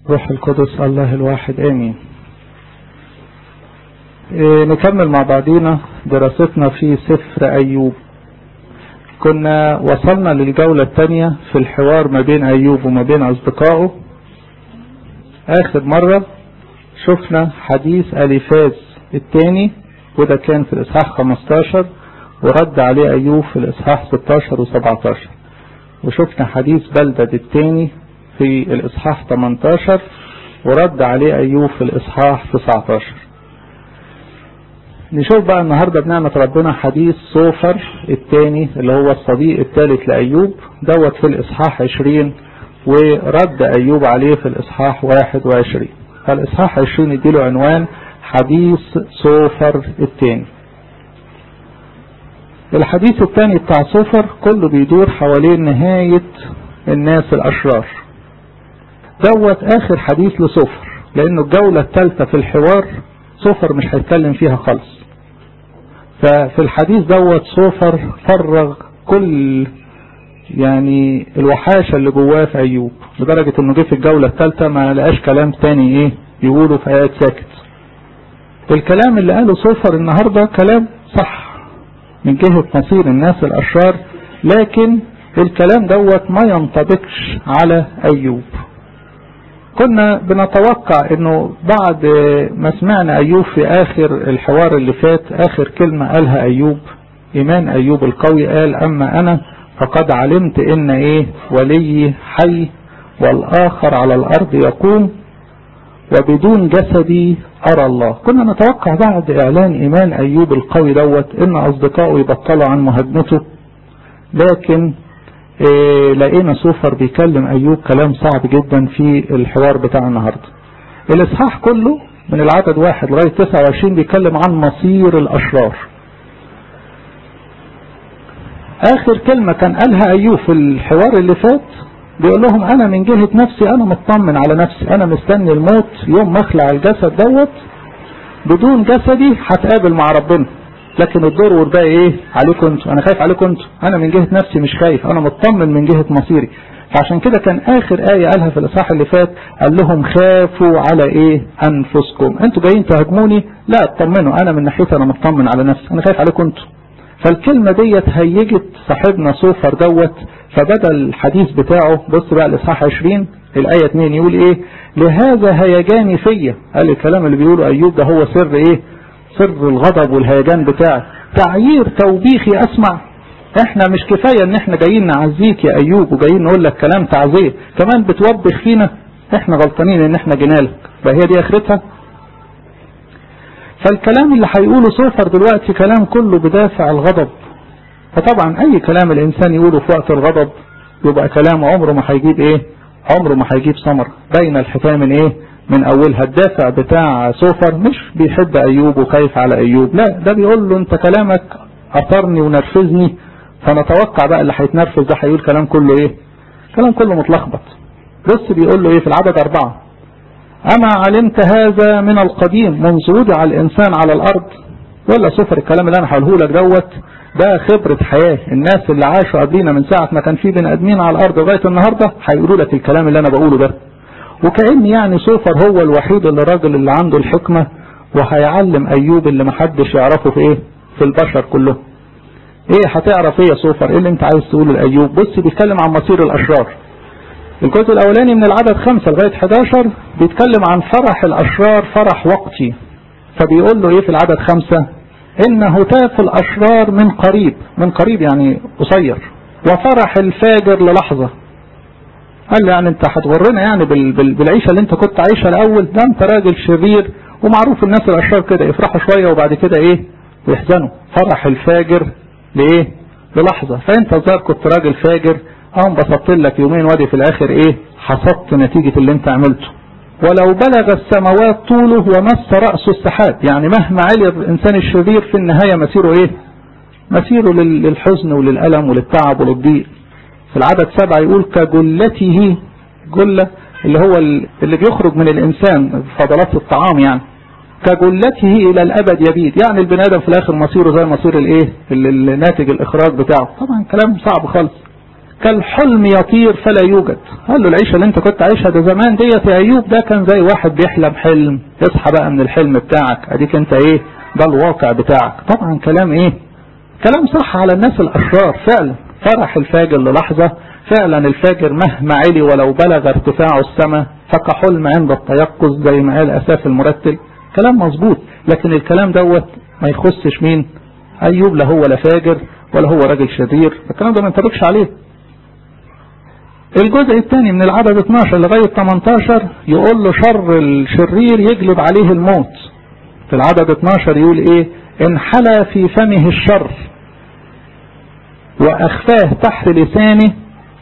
روح القدس الله الواحد امين إيه نكمل مع بعضينا دراستنا في سفر ايوب كنا وصلنا للجولة الثانية في الحوار ما بين ايوب وما بين اصدقائه اخر مرة شفنا حديث اليفاز الثاني وده كان في الاصحاح 15 ورد عليه ايوب في الاصحاح 16 و17 وشفنا حديث بلدد الثاني في الإصحاح 18 ورد عليه أيوب في الإصحاح 19 نشوف بقى النهاردة بنعمة ربنا حديث صوفر الثاني اللي هو الصديق الثالث لأيوب دوت في الإصحاح 20 ورد أيوب عليه في الإصحاح 21 فالإصحاح 20 يديله عنوان حديث صوفر الثاني الحديث الثاني بتاع صوفر كله بيدور حوالين نهاية الناس الأشرار دوت آخر حديث لصوفر لأنه الجولة الثالثة في الحوار صوفر مش هيتكلم فيها خالص ففي الحديث دوت صوفر فرغ كل يعني الوحاشة اللي جواه في أيوب لدرجة انه جه في الجولة الثالثة ما لقاش كلام تاني ايه يقوله في آيات ساكت الكلام اللي قاله صوفر النهاردة كلام صح من جهة مصير الناس الأشرار لكن الكلام دوت ما ينطبقش على أيوب كنا بنتوقع انه بعد ما سمعنا ايوب في اخر الحوار اللي فات اخر كلمة قالها ايوب ايمان ايوب القوي قال اما انا فقد علمت ان ايه ولي حي والاخر على الارض يقوم وبدون جسدي ارى الله كنا نتوقع بعد اعلان ايمان ايوب القوي دوت ان اصدقائه يبطلوا عن مهاجمته لكن إيه لقينا سوفر بيكلم ايوب كلام صعب جدا في الحوار بتاع النهارده الاصحاح كله من العدد واحد لغايه 29 بيتكلم عن مصير الاشرار اخر كلمه كان قالها ايوب في الحوار اللي فات بيقول لهم انا من جهه نفسي انا مطمن على نفسي انا مستني الموت يوم ما اخلع الجسد دوت بدون جسدي هتقابل مع ربنا لكن الدور والباقي ايه عليكم انتوا انا خايف عليكم انتوا انا من جهه نفسي مش خايف انا مطمن من جهه مصيري فعشان كده كان اخر ايه قالها في الاصحاح اللي فات قال لهم خافوا على ايه انفسكم انتوا جايين تهاجموني لا اطمنوا انا من ناحيتي انا مطمن على نفسي انا خايف عليكم انتوا فالكلمة ديت هيجت صاحبنا صوفر دوت فبدأ الحديث بتاعه بص بقى الاصحاح 20 الآية 2 يقول ايه لهذا هيجاني فيا قال الكلام اللي بيقوله ايوب ده هو سر ايه سر الغضب والهيجان بتاعي تعيير توبيخي اسمع احنا مش كفاية ان احنا جايين نعزيك يا ايوب وجايين نقول لك كلام تعزية كمان بتوبخ فينا احنا غلطانين ان احنا جينا لك فهي دي اخرتها فالكلام اللي هيقوله صوفر دلوقتي كلام كله بدافع الغضب فطبعا اي كلام الانسان يقوله في وقت الغضب يبقى كلام عمره ما هيجيب ايه عمره ما هيجيب ثمر بين الحكايه من ايه من اولها الدافع بتاع سوفر مش بيحب ايوب وخايف على ايوب لا ده بيقول له انت كلامك اثرني ونرفزني فنتوقع بقى اللي هيتنرفز ده هيقول كلام كله ايه كلام كله متلخبط بص بيقول له ايه في العدد اربعة اما علمت هذا من القديم منذ وضع الانسان على الارض ولا سفر الكلام اللي انا هقوله لك دوت ده خبرة حياة الناس اللي عاشوا قبلينا من ساعة ما كان في بني ادمين على الارض لغاية النهاردة هيقولوا لك الكلام اللي انا بقوله ده وكأن يعني سوفر هو الوحيد اللي الراجل اللي عنده الحكمة وهيعلم ايوب اللي محدش يعرفه في ايه في البشر كلهم ايه هتعرف ايه يا سوفر ايه اللي انت عايز تقوله لايوب بص بيتكلم عن مصير الاشرار الجزء الاولاني من العدد خمسة لغاية 11 بيتكلم عن فرح الاشرار فرح وقتي فبيقول له ايه في العدد خمسة ان هتاف الاشرار من قريب من قريب يعني قصير وفرح الفاجر للحظة قال له يعني انت هتغرنا يعني بال بال بالعيشة اللي انت كنت عايشها الاول ده انت راجل شرير ومعروف الناس الاشرار كده يفرحوا شوية وبعد كده ايه ويحزنوا فرح الفاجر لايه للحظة فانت ظهر كنت راجل فاجر اه انبسطت لك يومين وادي في الاخر ايه حصدت نتيجة اللي انت عملته ولو بلغ السماوات طوله ومس رأسه السحاب يعني مهما علي الانسان الشرير في النهاية مسيره ايه مسيره للحزن وللألم وللتعب وللضيق في العدد سبعة يقول كجلته جلة اللي هو اللي بيخرج من الانسان فضلات الطعام يعني كجلته الى الابد يبيد يعني البني ادم في الاخر مصيره زي مصير الايه الناتج الاخراج بتاعه طبعا كلام صعب خالص كالحلم يطير فلا يوجد قال له العيشة اللي انت كنت عايشها ده زمان ديت يا ايوب ده كان زي واحد بيحلم حلم اصحى بقى من الحلم بتاعك اديك انت ايه ده الواقع بتاعك طبعا كلام ايه كلام صح على الناس الاشرار فعلا فرح الفاجر للحظة فعلا الفاجر مهما علي ولو بلغ ارتفاعه السماء فكحلم عند التيقظ زي ما قال اساف المرتل كلام مظبوط لكن الكلام دوت ما يخصش مين ايوب لا هو لا فاجر ولا هو راجل شرير الكلام ده ما ينطبقش عليه الجزء الثاني من العدد 12 لغاية 18 يقول له شر الشرير يجلب عليه الموت في العدد 12 يقول ايه انحلى في فمه الشر واخفاه تحت لسانه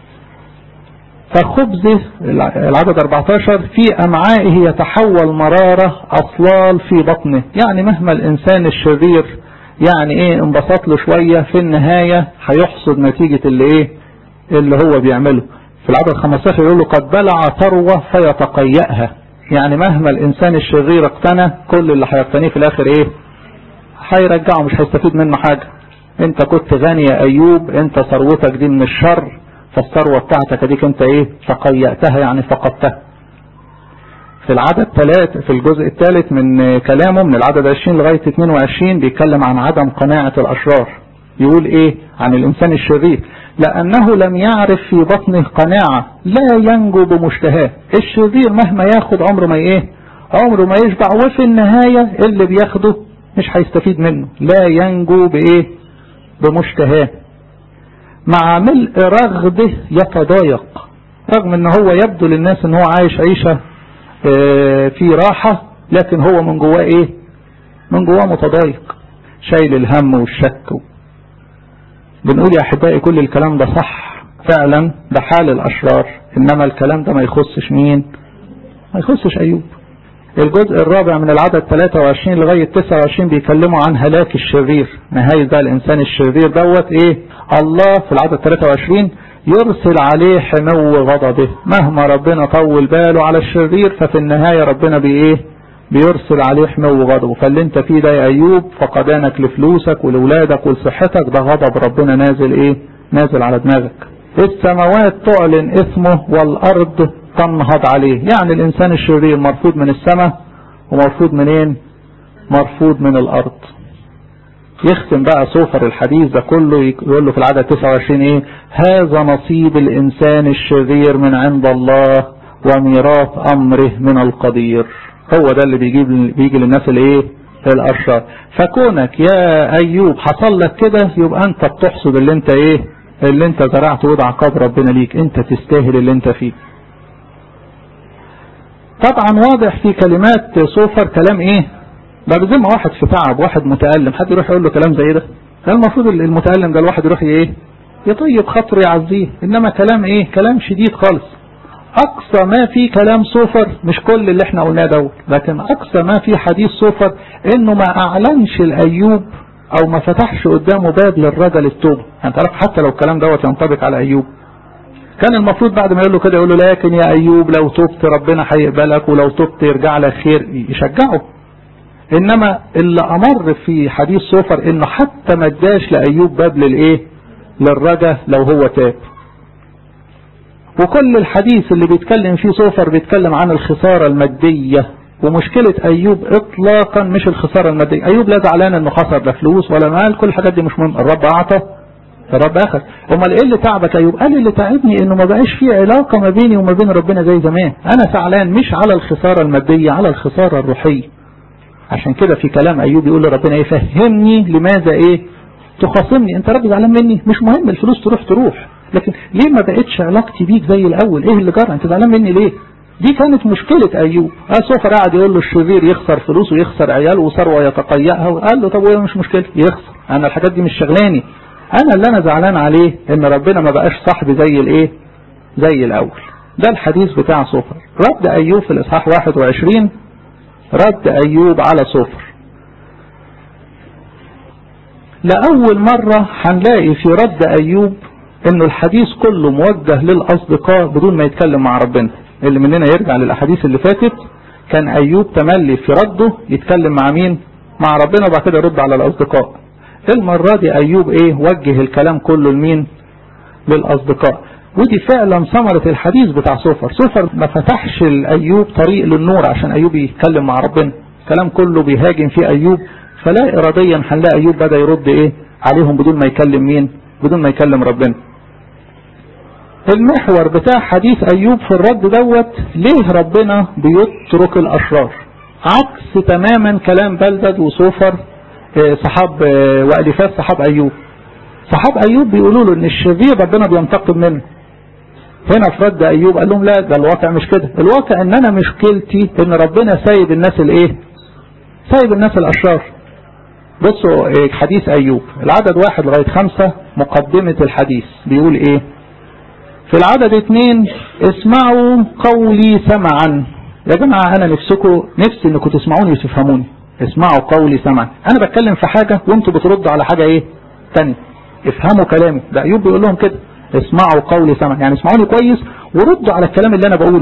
فخبزه العدد 14 في امعائه يتحول مرارة اصلال في بطنه يعني مهما الانسان الشرير يعني ايه انبسط له شوية في النهاية هيحصد نتيجة اللي ايه اللي هو بيعمله في العدد 15 يقول له قد بلع ثروة فيتقيأها يعني مهما الانسان الشرير اقتنى كل اللي هيقتنيه في الاخر ايه هيرجعه مش هيستفيد منه حاجة انت كنت غني يا ايوب انت ثروتك دي من الشر فالثروة بتاعتك اديك انت ايه تقيأتها يعني فقدتها في العدد ثلاث في الجزء الثالث من كلامه من العدد 20 لغاية 22 بيتكلم عن عدم قناعة الاشرار يقول ايه عن الانسان الشرير لانه لم يعرف في بطنه قناعة لا ينجو بمشتهاه الشرير مهما ياخد عمره ما ايه عمره ما يشبع وفي النهاية اللي بياخده مش هيستفيد منه لا ينجو بايه بمشتهاه مع ملء رغده يتضايق رغم ان هو يبدو للناس ان هو عايش عيشة اه في راحة لكن هو من جواه ايه من جواه متضايق شايل الهم والشك بنقول يا احبائي كل الكلام ده صح فعلا ده حال الاشرار انما الكلام ده ما يخصش مين ما يخصش ايوب الجزء الرابع من العدد 23 لغاية 29 بيكلموا عن هلاك الشرير نهاية ده الانسان الشرير دوت ايه الله في العدد 23 يرسل عليه حمو غضبه مهما ربنا طول باله على الشرير ففي النهاية ربنا بايه بيرسل عليه حمو غضبه فاللي انت فيه ده يا ايوب فقدانك لفلوسك ولولادك ولصحتك ده غضب ربنا نازل ايه نازل على دماغك السماوات تعلن اسمه والارض تنهض عليه يعني الانسان الشرير مرفوض من السماء ومرفوض منين مرفوض من الارض يختم بقى سوفر الحديث ده كله يقول له في العدد 29 ايه هذا نصيب الانسان الشرير من عند الله وميراث امره من القدير هو ده اللي بيجيب بيجي للناس الايه الاشرار فكونك يا ايوب حصل لك كده يبقى انت بتحصد اللي انت ايه اللي انت زرعته وده عقاب ربنا ليك انت تستاهل اللي انت فيه طبعا واضح في كلمات سوفر كلام ايه ده زي ما واحد في تعب واحد متألم حد يروح يقول له كلام زي ده المفروض المتألم ده الواحد يروح ايه يطيب خاطره يعزيه انما كلام ايه كلام شديد خالص اقصى ما في كلام سوفر مش كل اللي احنا قلناه دوت لكن اقصى ما في حديث سوفر انه ما اعلنش الايوب او ما فتحش قدامه باب للرجل التوبه يعني تعرف حتى لو الكلام دوت ينطبق على ايوب كان المفروض بعد ما يقول له كده يقول له لكن يا ايوب لو تبت ربنا هيقبلك ولو تبت يرجع لك خير يشجعه انما اللي امر في حديث سوفر انه حتى ما اداش لايوب باب للايه للرجا لو هو تاب وكل الحديث اللي بيتكلم فيه سوفر بيتكلم عن الخسارة المادية ومشكلة ايوب اطلاقا مش الخسارة المادية ايوب لا زعلان انه خسر لا فلوس ولا مال كل الحاجات دي مش مهم الرب اعطى الرب اخذ امال ايه اللي تعبك ايوب قال اللي تعبني انه ما بقاش في علاقة ما بيني وما بين ربنا زي زمان انا زعلان مش على الخسارة المادية على الخسارة الروحية عشان كده في كلام ايوب يقول لربنا ايه فهمني لماذا ايه تخاصمني انت رب زعلان مني مش مهم الفلوس تروح تروح لكن ليه ما بقتش علاقتي بيك زي الاول ايه اللي جرى انت زعلان مني ليه دي كانت مشكلة ايوب سوفر قاعد يقول له الشرير يخسر فلوس ويخسر عيال وثروة يتقيأها وقال له طب وايه مش مشكلة يخسر انا الحاجات دي مش شغلاني انا اللي انا زعلان عليه ان ربنا ما بقاش صاحبي زي الايه زي الاول ده الحديث بتاع سوفر رد ايوب في الاصحاح 21 رد ايوب على سوفر لأول مرة هنلاقي في رد أيوب إنه الحديث كله موجه للأصدقاء بدون ما يتكلم مع ربنا اللي مننا يرجع للأحاديث اللي فاتت كان أيوب تملي في رده يتكلم مع مين مع ربنا وبعد كده يرد على الأصدقاء المرة دي أيوب إيه وجه الكلام كله لمين للأصدقاء ودي فعلا ثمرة الحديث بتاع سفر سفر ما فتحش لأيوب طريق للنور عشان أيوب يتكلم مع ربنا الكلام كله بيهاجم فيه أيوب فلا إراديا هنلاقي أيوب بدأ يرد إيه عليهم بدون ما يكلم مين بدون ما يكلم ربنا المحور بتاع حديث أيوب في الرد دوت ليه ربنا بيترك الأشرار عكس تماما كلام بلدد وسوفر صحاب وألفات صحاب أيوب صحاب أيوب بيقولوا له إن الشرير ربنا بينتقم منه هنا في رد أيوب قال لهم لا ده الواقع مش كده الواقع إن أنا مشكلتي إن ربنا سايب الناس الإيه سايب الناس الأشرار بصوا حديث أيوب العدد واحد لغاية خمسة مقدمة الحديث بيقول إيه في العدد اثنين اسمعوا قولي سمعا يا جماعة أنا نفسكم نفسي إنكم تسمعوني وتفهموني اسمعوا قولي سمعا أنا بتكلم في حاجة وانتوا بتردوا على حاجة إيه تانية افهموا كلامي ده أيوب بيقول لهم كده اسمعوا قولي سمعا يعني اسمعوني كويس وردوا على الكلام اللي أنا بقوله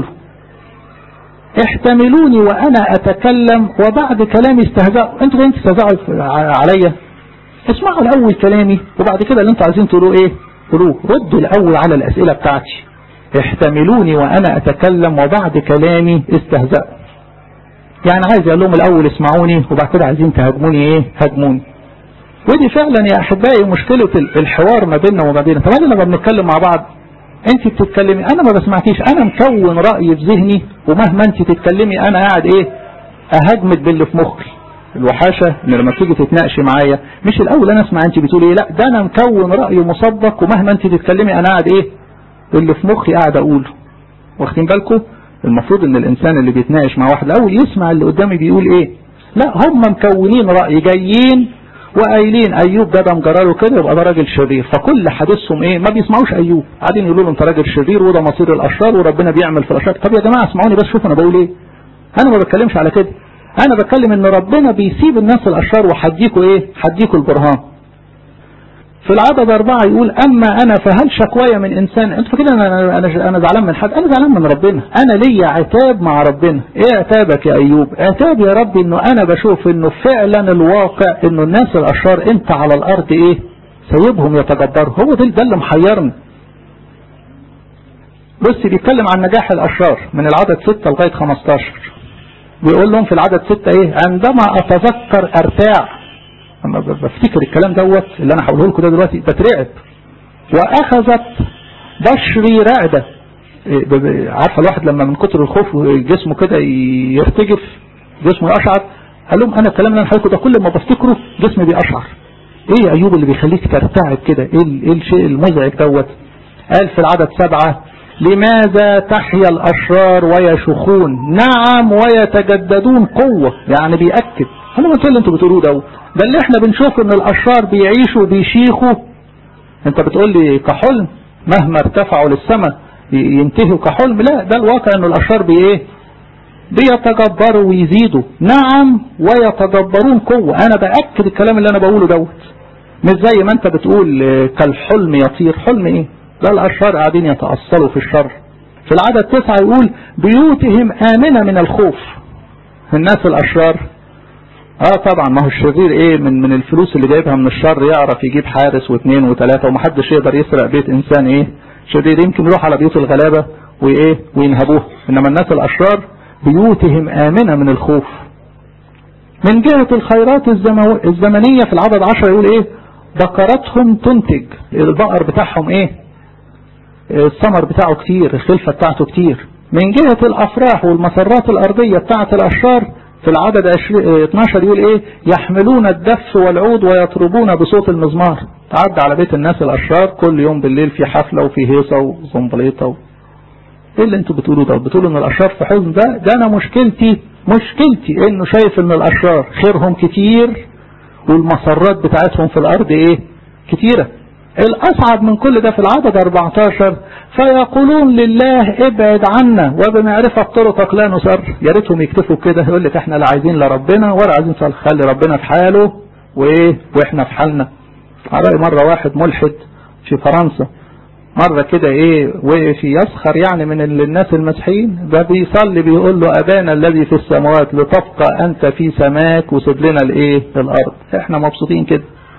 احتملوني وأنا أتكلم وبعد كلامي استهزأوا انتوا جايين تستهزأوا عليا اسمعوا الأول كلامي وبعد كده اللي انتوا عايزين تقولوه ايه قولوه ردوا الأول على الأسئلة بتاعتي احتملوني وأنا أتكلم وبعد كلامي استهزأوا يعني عايز اقول لهم الأول اسمعوني وبعد كده عايزين تهاجموني ايه هاجموني ودي فعلا يا أحبائي مشكلة الحوار ما بيننا وما بيننا طبعا لما بنتكلم مع بعض انت بتتكلمي انا ما بسمعكيش انا مكون رأي في ذهني ومهما انت تتكلمي انا قاعد ايه اهاجمك باللي في مخي الوحاشة ان لما تيجي تتناقشي معايا مش الاول انا اسمع انت بتقولي ايه لا ده انا مكون رأي مسبق ومهما انت تتكلمي انا قاعد ايه اللي في مخي قاعد اقوله واخدين بالكم المفروض ان الانسان اللي بيتناقش مع واحد الاول يسمع اللي قدامي بيقول ايه لا هم مكونين رأي جايين وقايلين ايوب ده ده مجراله كده يبقى ده راجل شرير فكل حديثهم ايه ما بيسمعوش ايوب قاعدين يقولوا له انت راجل شرير وده مصير الاشرار وربنا بيعمل في الاشرار طب يا جماعه اسمعوني بس شوفوا انا بقول ايه انا ما بتكلمش على كده انا بتكلم ان ربنا بيسيب الناس الاشرار وحديكوا ايه حديكوا البرهان في العدد أربعة يقول أما أنا فهل شكوايا من إنسان أنت فاكرين أنا أنا أنا زعلان من حد أنا زعلان من ربنا أنا ليا عتاب مع ربنا إيه عتابك يا أيوب عتاب يا ربي إنه أنا بشوف إنه فعلا الواقع إنه الناس الأشرار أنت على الأرض إيه سيبهم يتجبروا هو ده ده اللي محيرني بص بيتكلم عن نجاح الأشرار من العدد 6 لغاية 15 بيقول لهم في العدد 6 إيه عندما أتذكر أرتاع اما بفتكر الكلام دوت اللي انا هقوله لكم ده دلوقتي بترعب واخذت بشري رعدة عارفه الواحد لما من كتر الخوف جسمه كده يرتجف جسمه يقشعر قال لهم انا الكلام اللي انا هقوله ده كل ما بفتكره جسمي بيقشعر ايه يا ايوب اللي بيخليك ترتعب كده ايه ايه الشيء المزعج دوت قال في العدد سبعة لماذا تحيا الاشرار ويشخون نعم ويتجددون قوة يعني بيأكد انا ما اللي انتوا بتقولوه دوت ده اللي احنا بنشوف ان الاشرار بيعيشوا بيشيخوا انت بتقول لي كحلم مهما ارتفعوا للسماء ينتهوا كحلم لا ده الواقع ان الاشرار بي ايه بيتجبروا ويزيدوا نعم ويتجبرون قوة انا باكد الكلام اللي انا بقوله دوت مش زي ما انت بتقول كالحلم يطير حلم ايه ده الاشرار قاعدين يتأصلوا في الشر في العدد تسعة يقول بيوتهم آمنة من الخوف الناس الأشرار اه طبعا ما هو الشرير ايه من من الفلوس اللي جايبها من الشر يعرف يجيب حارس واثنين وثلاثة ومحدش يقدر يسرق بيت انسان ايه شرير يمكن يروح على بيوت الغلابة وايه وينهبوه انما الناس الاشرار بيوتهم امنة من الخوف من جهة الخيرات الزمو... الزمنية في العدد عشر يقول ايه بقرتهم تنتج البقر بتاعهم ايه الثمر بتاعه كتير الخلفة بتاعته كتير من جهة الافراح والمسرات الارضية بتاعة الاشرار في العدد 12 يقول ايه يحملون الدف والعود ويطربون بصوت المزمار تعدى على بيت الناس الاشرار كل يوم بالليل في حفلة وفي هيصة وزنبليطة و... ايه اللي انتوا بتقولوا ده بتقولوا ان الاشرار في حزن ده ده انا مشكلتي مشكلتي انه شايف ان الاشرار خيرهم كتير والمسرات بتاعتهم في الارض ايه كتيرة الاصعب من كل ده في العدد 14 فيقولون لله ابعد عنا وبمعرفة طرقك لا نسر يا ريتهم يكتفوا كده يقول لك احنا لا عايزين لربنا ولا عايزين خلي ربنا في حاله وايه واحنا في حالنا على مرة واحد ملحد في فرنسا مرة كده ايه وقف يسخر يعني من الناس المسيحيين ده بيصلي بيقول له ابانا الذي في السماوات لتبقى انت في سماك وسيب لنا الايه الارض احنا مبسوطين كده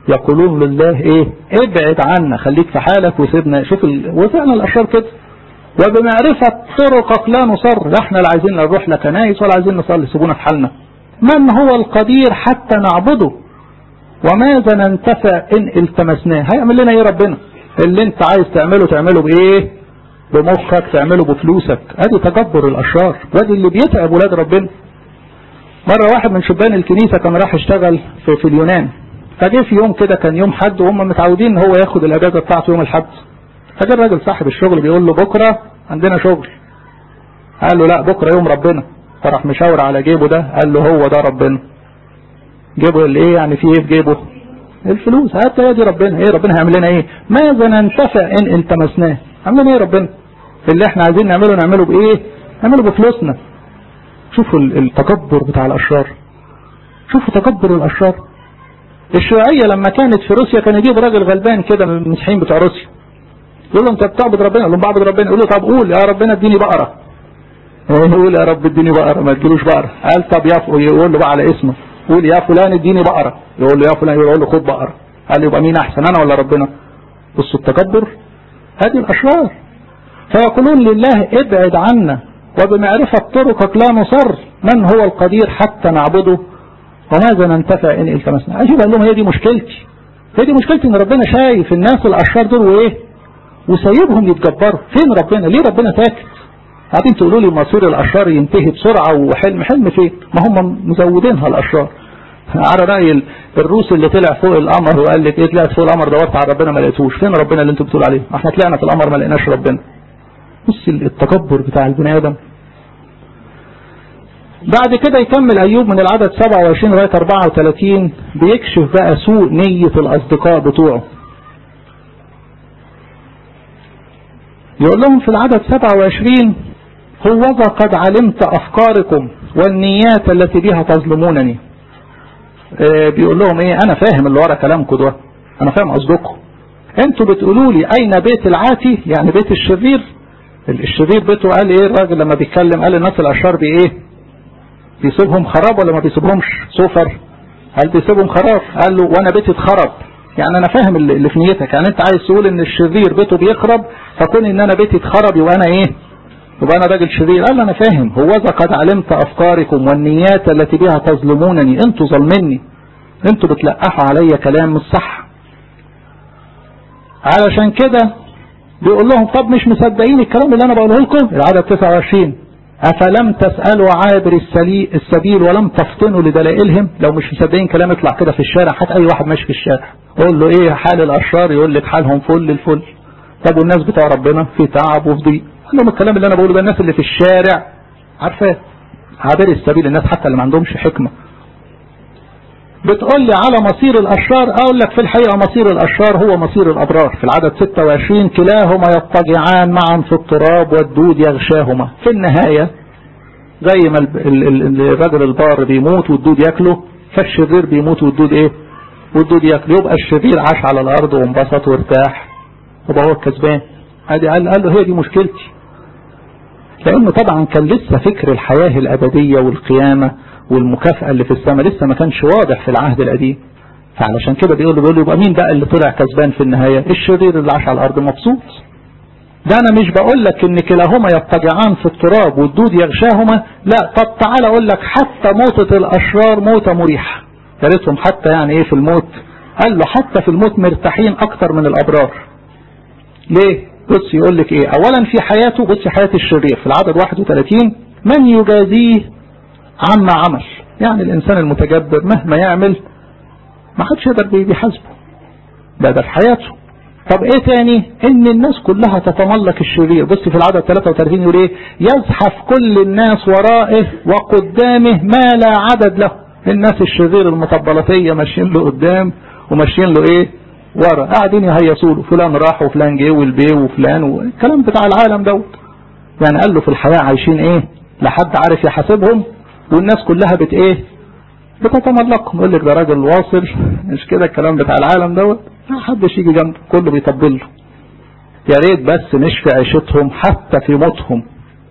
يقولون لله ايه ابعد عنا خليك في حالك وسيبنا شوف ال... وفعلا الاشرار كده وبمعرفة طرقك لا نصر لا احنا لا عايزين نروح لا كنايس ولا عايزين نصلي سيبونا في حالنا من هو القدير حتى نعبده وماذا ننتفع ان التمسناه هيعمل لنا ايه ربنا اللي انت عايز تعمله تعمله بايه بمخك تعمله بفلوسك ادي تجبر الاشرار وادي اللي بيتعب ولاد ربنا مرة واحد من شبان الكنيسة كان راح يشتغل في, في اليونان فجه في يوم كده كان يوم حد وهم متعودين ان هو ياخد الاجازة بتاعته يوم الحد فجاء الراجل صاحب الشغل بيقول له بكرة عندنا شغل قال له لا بكرة يوم ربنا فراح مشاور على جيبه ده قال له هو ده ربنا جيبه اللي ايه يعني في ايه في جيبه الفلوس هات يا دي ربنا ايه ربنا هيعمل لنا ايه ماذا ننتفع ان التمسناه عمل ايه ربنا اللي احنا عايزين نعمله نعمله بايه نعمله بفلوسنا شوفوا التكبر بتاع الاشرار شوفوا تكبر الاشرار الشيوعية لما كانت في روسيا كان يجيب راجل غلبان كده من المسيحيين بتوع روسيا يقول له انت بتعبد ربنا يقول له بعبد ربنا يقول له طب قول يا ربنا اديني بقرة يقول يا رب اديني بقرة ما تجيلوش بقرة قال طب يا يقول له بقى على اسمه يقول يا فلان اديني بقرة يقول له يا فلان يقول له خد بقرة قال يبقى مين احسن انا ولا ربنا بصوا التكبر هذه الاشرار فيقولون لله ابعد عنا وبمعرفة طرقك لا نصر من هو القدير حتى نعبده وماذا ننتفع ان التمسنا عايز قال لهم هي دي مشكلتي هي دي مشكلتي ان ربنا شايف الناس الاشرار دول وايه وسايبهم يتجبروا فين ربنا ليه ربنا ساكت قاعدين تقولوا لي مصير الاشرار ينتهي بسرعة وحلم حلم فين ما هم مزودينها الاشرار على رأي الروس اللي طلع فوق القمر وقال لك ايه طلعت فوق القمر دورت على ربنا ما لقيتوش فين ربنا اللي انتوا بتقولوا عليه احنا طلعنا في القمر ما لقيناش ربنا بص التكبر بتاع البني ادم بعد كده يكمل ايوب من العدد 27 لغايه 34 بيكشف بقى سوء نية الاصدقاء بتوعه يقول لهم في العدد 27 هوذا قد علمت افكاركم والنيات التي بها تظلمونني اه بيقول لهم ايه انا فاهم اللي ورا كلامكم ده انا فاهم قصدكم انتوا بتقولوا لي اين بيت العاتي يعني بيت الشرير الشرير بيته قال ايه الراجل لما بيتكلم قال الناس الاشرار بايه بيسيبهم خراب ولا ما بيسيبهمش سفر قال بيسيبهم خراب قال له وانا بيتي اتخرب يعني انا فاهم اللي في نيتك يعني انت عايز تقول ان الشرير بيته بيخرب فكون ان انا بيتي اتخرب يبقى انا ايه يبقى انا راجل شرير قال انا فاهم هوذا قد علمت افكاركم والنيات التي بها تظلمونني انتوا ظلمني انتوا بتلقحوا عليا كلام مش صح علشان كده بيقول لهم طب مش مصدقين الكلام اللي انا بقوله لكم العدد 29 افلم تسألوا عابر السبيل ولم تفطنوا لدلائلهم لو مش مصدقين كلام يطلع كده في الشارع حتى اي واحد ماشي في الشارع قول له ايه حال الاشرار يقول لك حالهم فل الفل طب والناس بتوع ربنا في تعب وفي ضيق قال لهم الكلام اللي انا بقوله ده الناس اللي في الشارع عارفاه عابر السبيل الناس حتى اللي ما عندهمش حكمه بتقول لي على مصير الأشرار أقول لك في الحقيقة مصير الأشرار هو مصير الأبرار في العدد 26 كلاهما يضطجعان معا في التراب والدود يغشاهما في النهاية زي ما الرجل البار بيموت والدود ياكله فالشرير بيموت والدود ايه والدود ياكله يبقى الشرير عاش على الأرض وانبسط وارتاح يبقى هو الكسبان ادي قال, قال له هي دي مشكلتي لأنه طبعا كان لسه فكر الحياة الأبدية والقيامة والمكافأة اللي في السماء لسه ما كانش واضح في العهد القديم فعلشان كده بيقول له بيقول له يبقى مين بقى اللي طلع كسبان في النهاية الشرير اللي عاش على الأرض مبسوط ده أنا مش بقول لك إن كلاهما يضطجعان في التراب والدود يغشاهما لا طب تعالى أقول لك حتى موتة الأشرار موتة مريحة يا ريتهم حتى يعني إيه في الموت قال له حتى في الموت مرتاحين أكتر من الأبرار ليه؟ بص يقول لك إيه أولا في حياته بص حياة الشرير في العدد 31 من يجازيه عما عمل يعني الإنسان المتجبر مهما يعمل ما حدش يقدر بيحاسبه ده ده في حياته طب ايه تاني ان الناس كلها تتملك الشرير بص في العدد 33 يقول ايه يزحف كل الناس ورائه وقدامه ما لا عدد له الناس الشرير المطبلطية ماشيين له قدام وماشيين له ايه ورا قاعدين يهيصوا له فلان راح وفلان جه والبيه وفلان والكلام بتاع العالم دوت يعني قال له في الحياة عايشين ايه لا حد عارف يحاسبهم والناس كلها بت ايه بتتملقهم يقول لك ده راجل واصل مش كده الكلام بتاع العالم دوت ما حدش يجي جنبه كله بيطبل له يا ريت بس مش في عيشتهم حتى في موتهم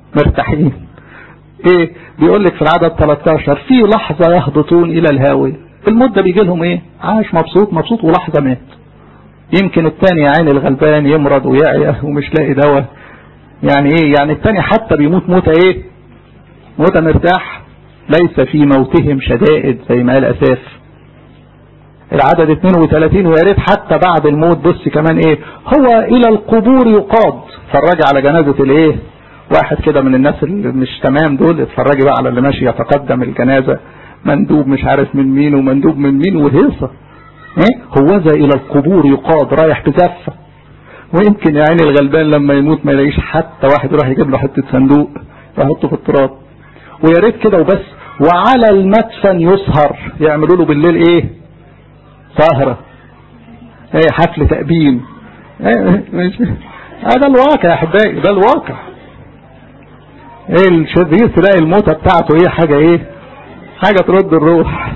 مرتاحين ايه بيقول لك في العدد 13 في لحظة يهبطون الى الهاوية المدة بيجي لهم ايه عاش مبسوط مبسوط ولحظة مات يمكن التاني يا عين الغلبان يمرض ويعيا ومش لاقي دواء يعني ايه يعني التاني حتى بيموت موتة ايه موتة مرتاح ليس في موتهم شدائد زي ما قال اساف العدد 32 ويا ريت حتى بعد الموت بص كمان ايه هو الى القبور يقاد فرج على جنازة الايه واحد كده من الناس اللي مش تمام دول اتفرجي بقى على اللي ماشي يتقدم الجنازة مندوب مش عارف من مين ومندوب من مين وهيصة ايه هوذا الى القبور يقاد رايح بزفة ويمكن يا عيني الغلبان لما يموت ما يلاقيش حتى واحد يروح يجيب له حتة صندوق يحطه في التراب ويا ريت كده وبس وعلى المدفن يسهر يعملوا له بالليل ايه سهرة ايه حفل تأبين ايه هذا الواقع يا احبائي ده الواقع ايه الشرير تلاقي الموتة بتاعته ايه حاجة ايه حاجة ترد الروح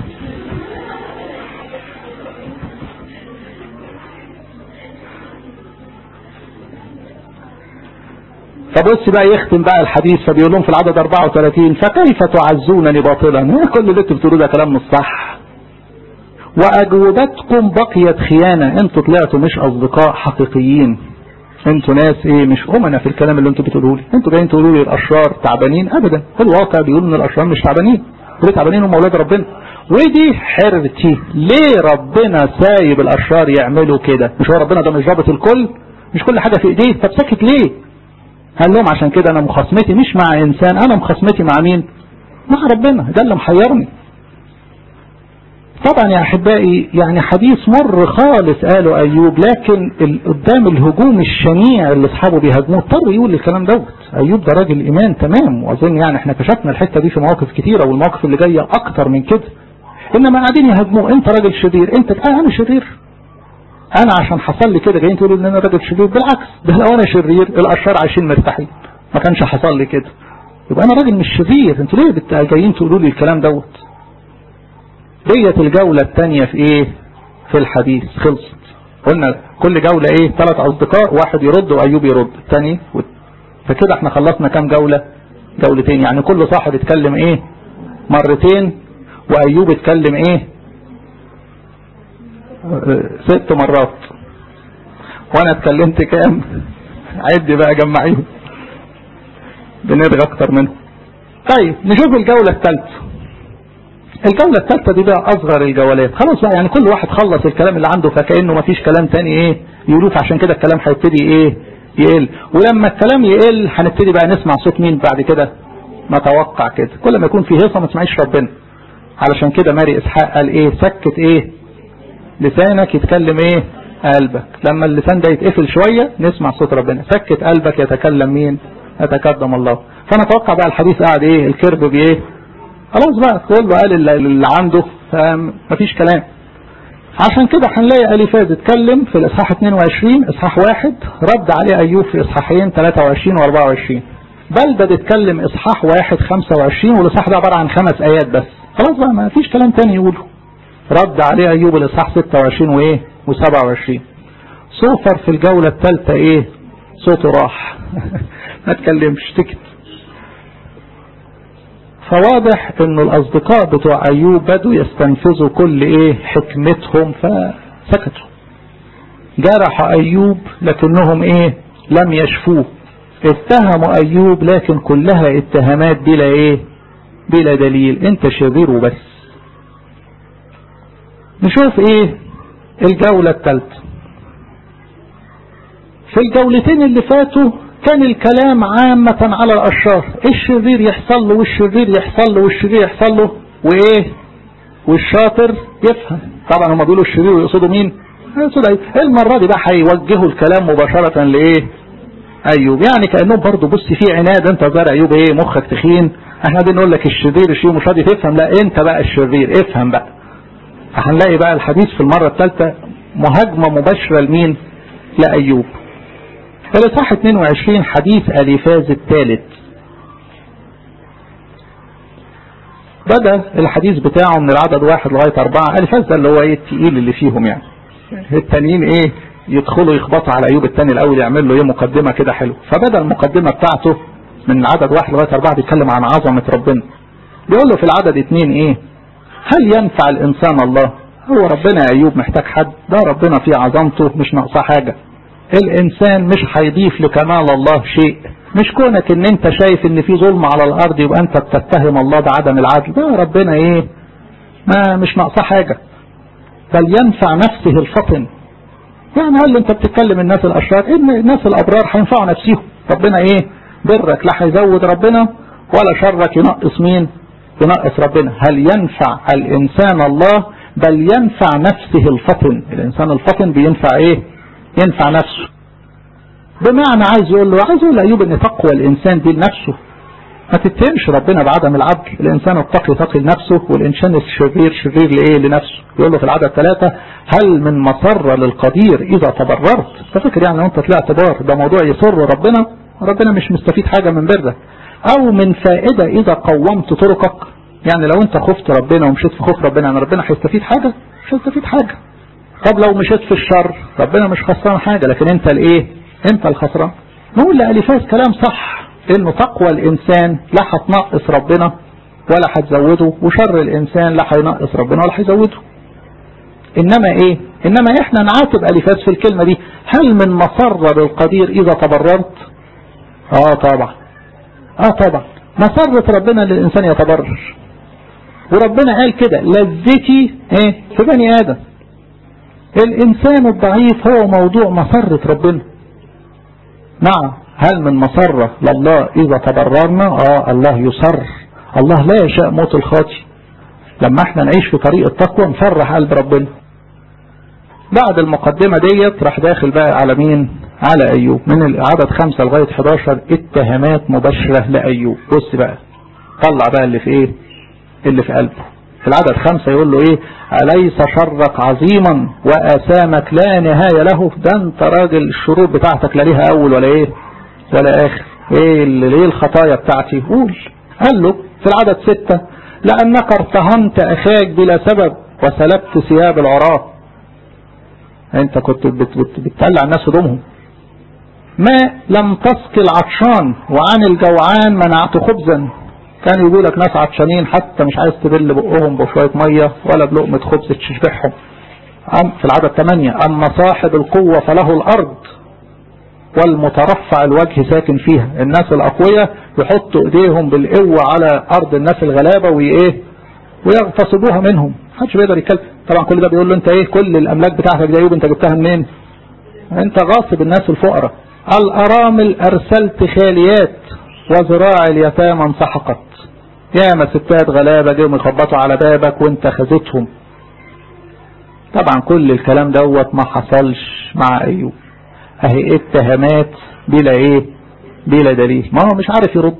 فبص بقى يختم بقى الحديث فبيقول لهم في العدد 34 فكيف تعزونني باطلا كل اللي انتوا بتقولوه ده كلام مش صح واجوبتكم بقيت خيانة انتوا طلعتوا مش اصدقاء حقيقيين انتوا ناس ايه مش امنا في الكلام اللي انتوا بتقولوه لي انتوا جايين تقولوا لي الاشرار تعبانين ابدا في الواقع بيقولوا ان الاشرار مش تعبانين دول تعبانين هم اولاد ربنا ودي حرتي ليه ربنا سايب الاشرار يعملوا كده مش هو ربنا ده مش ضابط الكل مش كل حاجه في ايديه طب ساكت ليه قال لهم عشان كده انا مخاصمتي مش مع انسان انا مخاصمتي مع مين مع ربنا ده اللي محيرني طبعا يا احبائي يعني حديث مر خالص قاله ايوب لكن قدام الهجوم الشنيع اللي اصحابه بيهاجموه اضطر يقول الكلام دوت ايوب ده راجل ايمان تمام واظن يعني احنا كشفنا الحته دي في مواقف كتيره والمواقف اللي جايه اكتر من كده انما قاعدين يهاجموه انت راجل شرير انت اه انا شرير انا عشان حصل لي كده جايين تقولوا ان انا راجل شرير بالعكس ده لو انا شرير الاشرار عايشين مرتاحين ما كانش حصل لي كده يبقى انا راجل مش شرير انتوا ليه جايين تقولوا لي الكلام دوت ديت الجولة الثانية في ايه في الحديث خلصت قلنا كل جولة ايه ثلاث اصدقاء واحد يرد وايوب يرد الثاني فكده احنا خلصنا كام جولة جولتين يعني كل صاحب اتكلم ايه مرتين وايوب اتكلم ايه ست مرات وانا اتكلمت كام عد بقى جمعيهم بنرغى اكتر منهم طيب نشوف الجولة الثالثة الجولة الثالثة دي بقى أصغر الجولات خلاص بقى يعني كل واحد خلص الكلام اللي عنده فكأنه ما فيش كلام تاني إيه يقولوه عشان كده الكلام هيبتدي إيه يقل ولما الكلام يقل هنبتدي بقى نسمع صوت مين بعد كده نتوقع كده كل ما يكون في هيصة ما تسمعيش ربنا علشان كده ماري إسحاق قال إيه سكت إيه لسانك يتكلم إيه قلبك لما اللسان ده يتقفل شوية نسمع صوت ربنا سكت قلبك يتكلم مين يتقدم الله فانا اتوقع بقى الحديث قاعد ايه الكرب بايه خلاص بقى كله قال اللي عنده مفيش كلام عشان كده هنلاقي اليفاز اتكلم في الاصحاح 22 اصحاح واحد رد عليه ايوب في اصحاحين 23 و24 بلدة اتكلم اصحاح واحد 25 والاصحاح ده عبارة عن خمس ايات بس خلاص بقى ما فيش كلام تاني يقوله رد عليه ايوب الاصحاح 26 وايه و27 صوفر في الجولة الثالثة ايه صوته راح ما تكلمش سكت فواضح ان الاصدقاء بتوع ايوب بدوا يستنفذوا كل ايه حكمتهم فسكتوا جرح ايوب لكنهم ايه لم يشفوه اتهموا ايوب لكن كلها اتهامات بلا ايه بلا دليل انت شرير وبس نشوف ايه الجولة الثالثة في الجولتين اللي فاتوا كان الكلام عامة على الأشرار الشرير يحصل له والشرير يحصل له والشرير يحصل له وإيه والشاطر يفهم طبعا هم بيقولوا الشرير ويقصدوا مين يقصدوا أيوب المرة دي بقى هيوجهوا الكلام مباشرة لإيه أيوب يعني كأنهم برضه بص في عناد أنت زار أيوب إيه مخك تخين احنا بنقول لك الشرير الشرير مش راضي تفهم لا أنت بقى الشرير افهم بقى هنلاقي بقى الحديث في المرة الثالثة مهاجمة مباشرة لمين لأيوب الإصحاح 22 حديث أليفاز الثالث بدأ الحديث بتاعه من العدد واحد لغاية أربعة أليفاز ده اللي هو ايه التقيل اللي فيهم يعني التانيين ايه يدخلوا يخبطوا على أيوب الثاني الأول يعمل له ايه مقدمة كده حلو فبدأ المقدمة بتاعته من العدد واحد لغاية أربعة بيتكلم عن عظمة ربنا بيقول له في العدد اتنين ايه هل ينفع الإنسان الله هو ربنا يا أيوب محتاج حد ده ربنا في عظمته مش ناقصه حاجة الإنسان مش هيضيف لكمال الله شيء مش كونك ان انت شايف ان في ظلم على الارض يبقى انت بتتهم الله بعدم العدل ده ربنا ايه ما مش ناقصه حاجة بل ينفع نفسه الفطن يعني هل انت بتتكلم الناس الاشرار ان الناس الابرار هينفعوا نفسهم ربنا ايه برك لا هيزود ربنا ولا شرك ينقص مين ينقص ربنا هل ينفع الانسان الله بل ينفع نفسه الفطن الانسان الفطن بينفع ايه ينفع نفسه بمعنى عايز يقول له عايز يقول ايوب ان تقوى الانسان دي لنفسه ما تتهمش ربنا بعدم العدل الانسان التقي تقي لنفسه والانسان الشرير شرير لايه لنفسه يقول له في العدد ثلاثة هل من مسر للقدير اذا تبررت تفكر يعني لو انت طلعت بار ده موضوع يسر ربنا ربنا مش مستفيد حاجة من برك او من فائدة اذا قومت طرقك يعني لو انت خفت ربنا ومشيت في خوف ربنا يعني ربنا هيستفيد حاجة مش هيستفيد حاجة طب لو مشيت في الشر ربنا مش خسران حاجة لكن انت الايه انت الخسران نقول لأليفاز كلام صح انه تقوى الانسان لا هتنقص ربنا ولا هتزوده وشر الانسان لا هينقص ربنا ولا هيزوده انما ايه انما احنا نعاتب اليفاز في الكلمة دي هل من مسرر القدير اذا تبررت اه طبعا اه طبعا مسرة ربنا للانسان يتبرر وربنا قال كده لذتي ايه في بني ادم الانسان الضعيف هو موضوع مسرة ربنا نعم هل من مسرة لله اذا تبررنا اه الله يصر الله لا يشاء موت الخاطي لما احنا نعيش في طريق التقوى نفرح قلب ربنا بعد المقدمة ديت راح داخل بقى على مين على ايوب من العدد خمسة لغاية 11 اتهامات مباشرة لايوب بص بقى طلع بقى اللي في ايه اللي في قلبه في العدد خمسة يقول له ايه أليس شرك عظيما وآثامك لا نهاية له ده انت راجل الشرور بتاعتك لا ليها اول ولا ايه ولا اخر ايه اللي ليه الخطايا بتاعتي قول قال له في العدد ستة لأنك ارتهنت أخاك بلا سبب وسلبت ثياب العراة انت كنت بت بت بتطلع الناس هدومهم ما لم تسقي العطشان وعن الجوعان منعت خبزا كان يقول لك ناس عطشانين حتى مش عايز تبل بقهم بشوية مية ولا بلقمة خبز تشبعهم أم في العدد 8 أما صاحب القوة فله الأرض والمترفع الوجه ساكن فيها الناس الأقوياء يحطوا إيديهم بالقوة على أرض الناس الغلابة وإيه ويغتصبوها منهم محدش بيقدر يتكلم طبعا كل ده بيقول له انت ايه كل الاملاك بتاعتك دي ايوب انت جبتها منين انت غاصب الناس الفقراء الارامل ارسلت خاليات وذراع اليتامى انسحقت ياما ستات غلابة جيهم يخبطوا على بابك وانت خذتهم طبعا كل الكلام دوت ما حصلش مع ايوب اهي اتهامات بلا ايه بلا دليل ما هو مش عارف يرد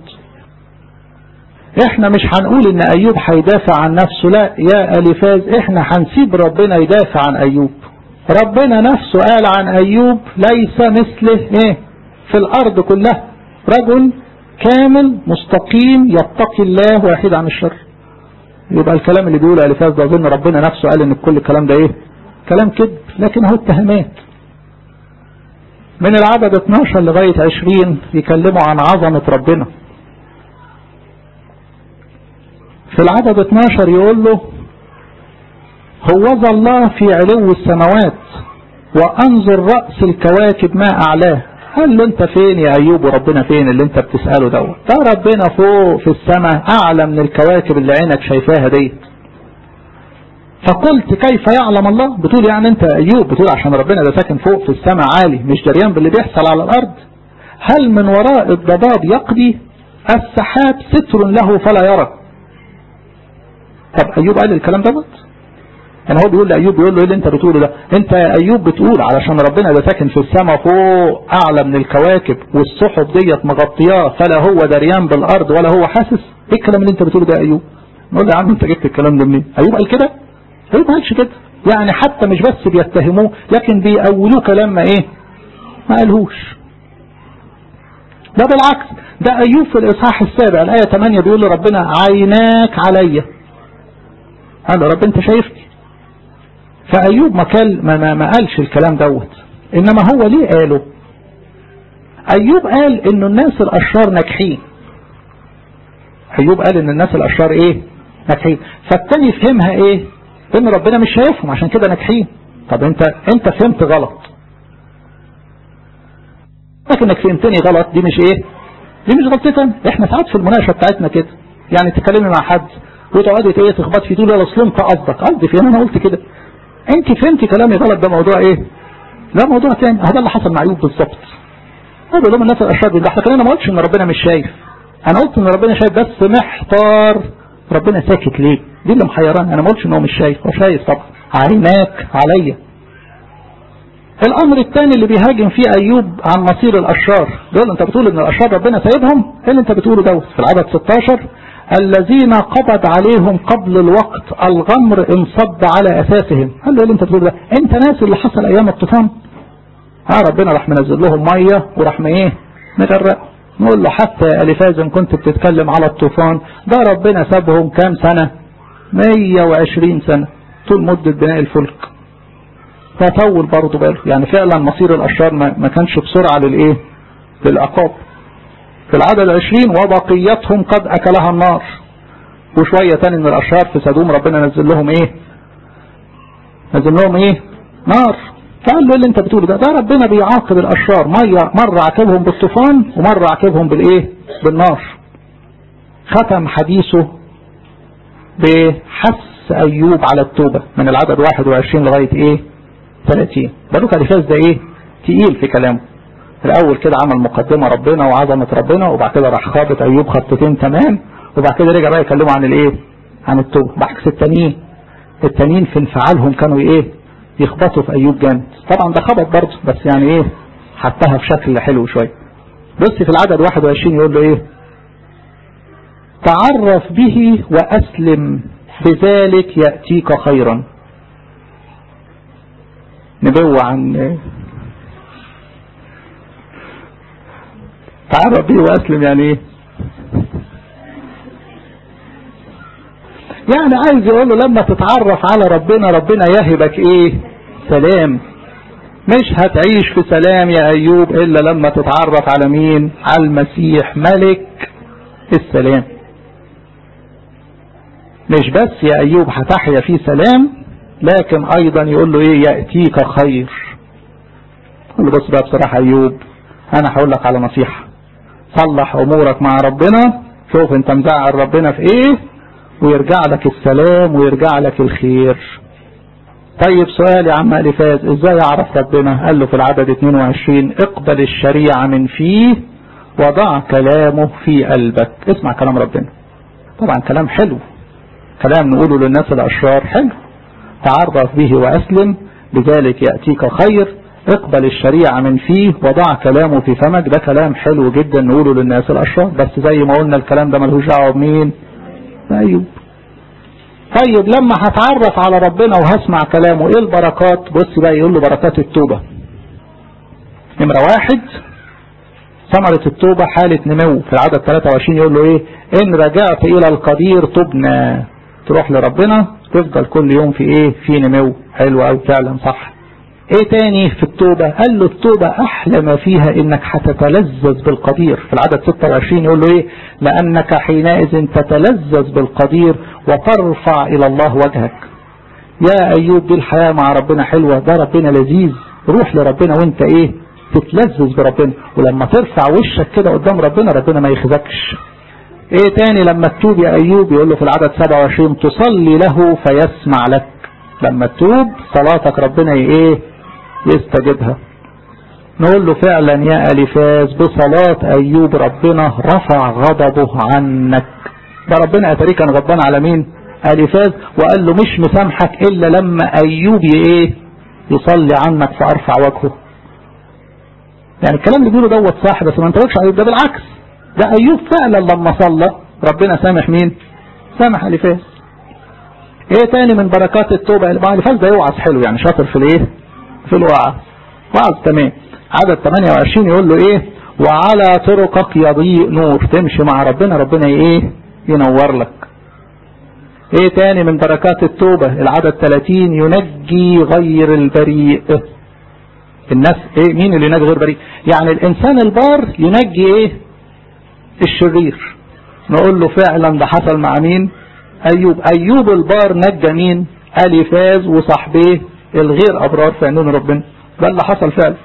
احنا مش هنقول ان ايوب هيدافع عن نفسه لا يا اليفاز احنا هنسيب ربنا يدافع عن ايوب ربنا نفسه قال عن ايوب ليس مثله ايه في الارض كلها رجل كامل مستقيم يتقي الله ويحيد عن الشر يبقى الكلام اللي بيقوله اليفاز ده اظن ربنا نفسه قال ان كل الكلام ده ايه كلام كذب لكن هو اتهامات من العدد 12 لغاية 20 يكلموا عن عظمة ربنا في العدد 12 يقول له هوذا الله في علو السماوات وانظر رأس الكواكب ما اعلاه قال له انت فين يا ايوب وربنا فين اللي انت بتسأله دوت ده ربنا فوق في السماء اعلى من الكواكب اللي عينك شايفاها ديت فقلت كيف يعلم الله بتقول يعني انت ايوب بتقول عشان ربنا ده ساكن فوق في السماء عالي مش دريان باللي بيحصل على الارض هل من وراء الضباب يقضي السحاب ستر له فلا يرى طب ايوب قال الكلام دوت يعني هو بيقول لايوب بيقول له ايه اللي انت بتقوله ده انت يا ايوب بتقول علشان ربنا ده ساكن في السماء فوق اعلى من الكواكب والسحب ديت مغطياه فلا هو دريان بالارض ولا هو حاسس ايه الكلام اللي انت بتقوله ده يا ايوب نقول له يا عم انت جبت الكلام ده منين ايوب قال كده ايوب ما قالش كده يعني حتى مش بس بيتهموه لكن بيأولوه كلام ما ايه ما قالهوش ده بالعكس ده ايوب في الاصحاح السابع الايه 8 بيقول له ربنا عيناك عليا قال له رب انت شايفني فأيوب ما, كال ما, ما, ما قالش الكلام دوت إنما هو ليه قاله أيوب قال إنه الناس الأشرار ناجحين أيوب قال إن الناس الأشرار إيه ناجحين فالتاني فهمها ايه ان ربنا مش شايفهم عشان كده ناجحين طب انت انت فهمت غلط لكنك فهمتني غلط دي مش ايه دي مش غلطتك احنا ساعات في المناقشه بتاعتنا كده يعني تتكلمي مع حد وتقعدي ايه تخبط في دول اصل انت قصدك قصدي فين انا قلت كده انت فهمتي كلامي غلط ده موضوع ايه ده موضوع تاني هذا اللي حصل مع ايوب بالظبط انا بقول لهم الناس الاشرار دي لكن انا ما قلتش ان ربنا مش شايف انا قلت ان ربنا شايف بس محتار ربنا ساكت ليه دي اللي محيراني انا ما قلتش ان هو مش شايف هو شايف طبعا عيناك عليا الامر الثاني اللي بيهاجم فيه ايوب عن مصير الاشرار دول انت بتقول ان الاشرار ربنا سايبهم ايه اللي انت بتقوله دوت في العدد 16 الذين قبض عليهم قبل الوقت الغمر انصب على اساسهم قال له ايه اللي انت بتقوله ده انت ناس اللي حصل ايام الطوفان ها ربنا راح منزل لهم ميه وراح ايه مغرق نقول له حتى يا الفاز ان كنت بتتكلم على الطوفان ده ربنا سابهم كام سنه 120 سنه طول مده بناء الفلك فطول برضه باله يعني فعلا مصير الاشرار ما كانش بسرعه للايه للعقاب في العدد العشرين وبقيتهم قد اكلها النار وشوية تاني من الاشرار في سدوم ربنا نزل لهم ايه نزل لهم ايه نار فقال له اللي انت بتقوله ده ده ربنا بيعاقب الاشرار مرة عاقبهم بالطوفان ومرة عاقبهم بالايه بالنار ختم حديثه بحث ايوب على التوبة من العدد 21 لغاية ايه 30 بالوك الفاز ده ايه تقيل في كلامه الاول كده عمل مقدمة ربنا وعظمة ربنا وبعد كده راح خابط ايوب خطتين تمام وبعد كده رجع بقى يكلموا عن الايه عن التوبة بعكس التانيين التانيين في انفعالهم كانوا ايه يخبطوا في ايوب جامد طبعا ده خبط برضه بس يعني ايه حطها في شكل حلو شوية بص في العدد 21 يقول له ايه تعرف به واسلم بذلك يأتيك خيرا نبوة عن تعرف به واسلم يعني ايه يعني عايز يقول له لما تتعرف على ربنا ربنا يهبك ايه سلام مش هتعيش في سلام يا ايوب الا لما تتعرف على مين على المسيح ملك السلام مش بس يا ايوب هتحيا في سلام لكن ايضا يقول له ايه يأتيك خير قال له بص بقى بصراحة ايوب انا هقول لك على نصيحة صلح امورك مع ربنا شوف انت مزعل ربنا في ايه ويرجع لك السلام ويرجع لك الخير طيب سؤال يا عم الفاز ازاي يعرف ربنا قال له في العدد 22 اقبل الشريعة من فيه وضع كلامه في قلبك اسمع كلام ربنا طبعا كلام حلو كلام نقوله للناس الاشرار حلو تعرف به واسلم بذلك يأتيك خير اقبل الشريعة من فيه وضع كلامه في فمك ده كلام حلو جدا نقوله للناس الاشرار بس زي ما قلنا الكلام ده ملهوش دعوه بمين ايوب طيب لما هتعرف على ربنا وهسمع كلامه ايه البركات بص بقى يقول له بركات التوبة نمرة واحد ثمرة التوبة حالة نمو في العدد 23 يقول له ايه ان رجعت الى القدير تبنى تروح لربنا تفضل كل يوم في ايه في نمو حلو قوي فعلا صح ايه تاني في التوبة قال له التوبة احلى ما فيها انك هتتلذذ بالقدير في العدد 26 يقول له ايه لانك حينئذ تتلذذ بالقدير وترفع الى الله وجهك يا ايوب دي الحياة مع ربنا حلوة ده ربنا لذيذ روح لربنا وانت ايه تتلذذ بربنا ولما ترفع وشك كده قدام ربنا ربنا ما يخزكش ايه تاني لما تتوب يا ايوب يقول له في العدد 27 تصلي له فيسمع لك لما تتوب صلاتك ربنا ايه يستجيبها نقول له فعلا يا ألفاز بصلاة أيوب ربنا رفع غضبه عنك ده ربنا أتري كان غضبان على مين ألفاز وقال له مش مسامحك إلا لما أيوب ايه يصلي عنك فأرفع وجهه يعني الكلام اللي بيقوله دوت صح بس ما انتبهش عليه ده بالعكس ده أيوب فعلا لما صلى ربنا سامح مين سامح ألفاز ايه تاني من بركات التوبة الفاز ده يوعظ حلو يعني شاطر في الايه في الوعظ وعظ تمام عدد 28 يقول له ايه وعلى طرقك يضيء نور تمشي مع ربنا ربنا ايه ينور لك ايه تاني من بركات التوبة العدد 30 ينجي غير البريء الناس ايه مين اللي ينجي غير بريء يعني الانسان البار ينجي ايه الشرير نقول له فعلا ده حصل مع مين أيوب أيوب البار نجى مين أليفاز وصاحبيه الغير أبرار في عينون ربنا ده اللي حصل فعلا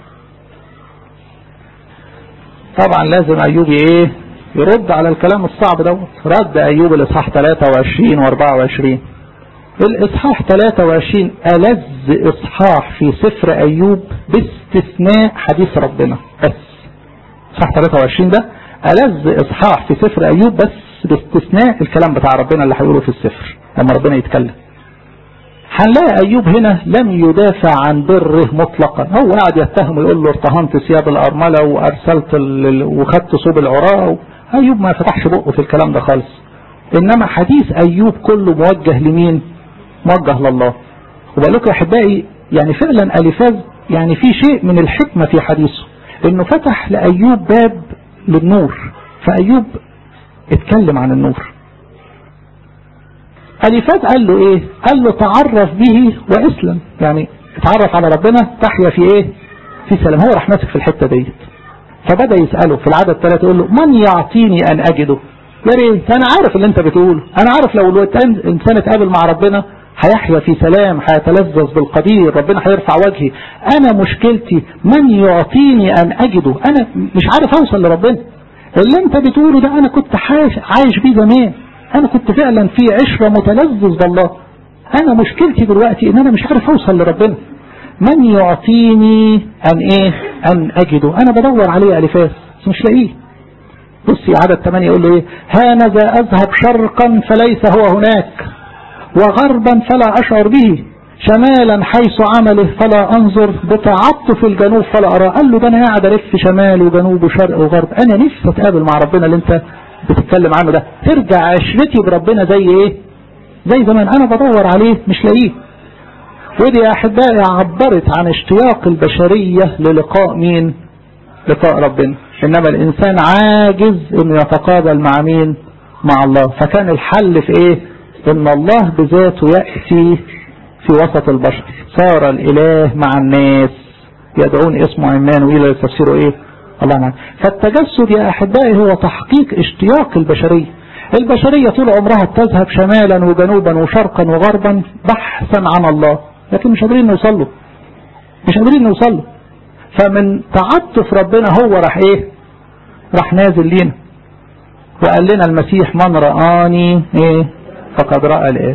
طبعا لازم أيوب إيه يرد على الكلام الصعب دوت رد أيوب الإصحاح 23 و24 الإصحاح 23 ألذ إصحاح في سفر أيوب باستثناء حديث ربنا بس إصحاح 23 ده ألذ إصحاح في سفر أيوب بس باستثناء الكلام بتاع ربنا اللي هيقوله في السفر لما ربنا يتكلم هنلاقي أيوب هنا لم يدافع عن بره مطلقا هو قاعد يتهم يقول له ارتهنت ثياب الأرملة وأرسلت وخدت صوب العراء أيوب ما فتحش بقه في الكلام ده خالص إنما حديث أيوب كله موجه لمين موجه لله وبقول لكم يا أحبائي يعني فعلا ألفاز يعني في شيء من الحكمة في حديثه إنه فتح لأيوب باب للنور فأيوب اتكلم عن النور أليفات قال له ايه قال له تعرف به واسلم يعني اتعرف على ربنا تحيا في ايه في سلام هو راح ماسك في الحتة ديت فبدأ يسأله في العدد ثلاثة يقول له من يعطيني ان اجده يا ريت انا عارف اللي انت بتقوله انا عارف لو الانسان اتقابل مع ربنا هيحيا في سلام هيتلذذ بالقدير ربنا هيرفع وجهي انا مشكلتي من يعطيني ان اجده انا مش عارف اوصل لربنا اللي انت بتقوله ده انا كنت عايش, عايش بيه زمان انا كنت فعلا في عشرة متلذذ بالله انا مشكلتي دلوقتي ان انا مش عارف اوصل لربنا من يعطيني ان ايه ان اجده انا بدور عليه الفاس بس مش لاقيه بصي عدد 8 يقول له ايه هانذا اذهب شرقا فليس هو هناك وغربا فلا اشعر به شمالا حيث عمله فلا انظر بتعطف الجنوب فلا ارى قال له ده انا قاعد الف شمال وجنوب وشرق وغرب انا نفسي اتقابل مع ربنا اللي انت بتتكلم عنه ده ترجع عشرتي بربنا زي ايه زي زمان انا بدور عليه مش لاقيه ودي يا احبائي عبرت عن اشتياق البشرية للقاء مين لقاء ربنا انما الانسان عاجز انه يتقابل مع مين مع الله فكان الحل في ايه ان الله بذاته يأتي في وسط البشر صار الاله مع الناس يدعون اسمه عمان وإلى تفسيره ايه الله معنا فالتجسد يا احبائي هو تحقيق اشتياق البشرية البشرية طول عمرها تذهب شمالا وجنوبا وشرقا وغربا بحثا عن الله لكن مش قادرين نوصل له مش قادرين نوصل له فمن تعطف ربنا هو راح ايه راح نازل لينا وقال لنا المسيح من رآني ايه فقد رأى الآب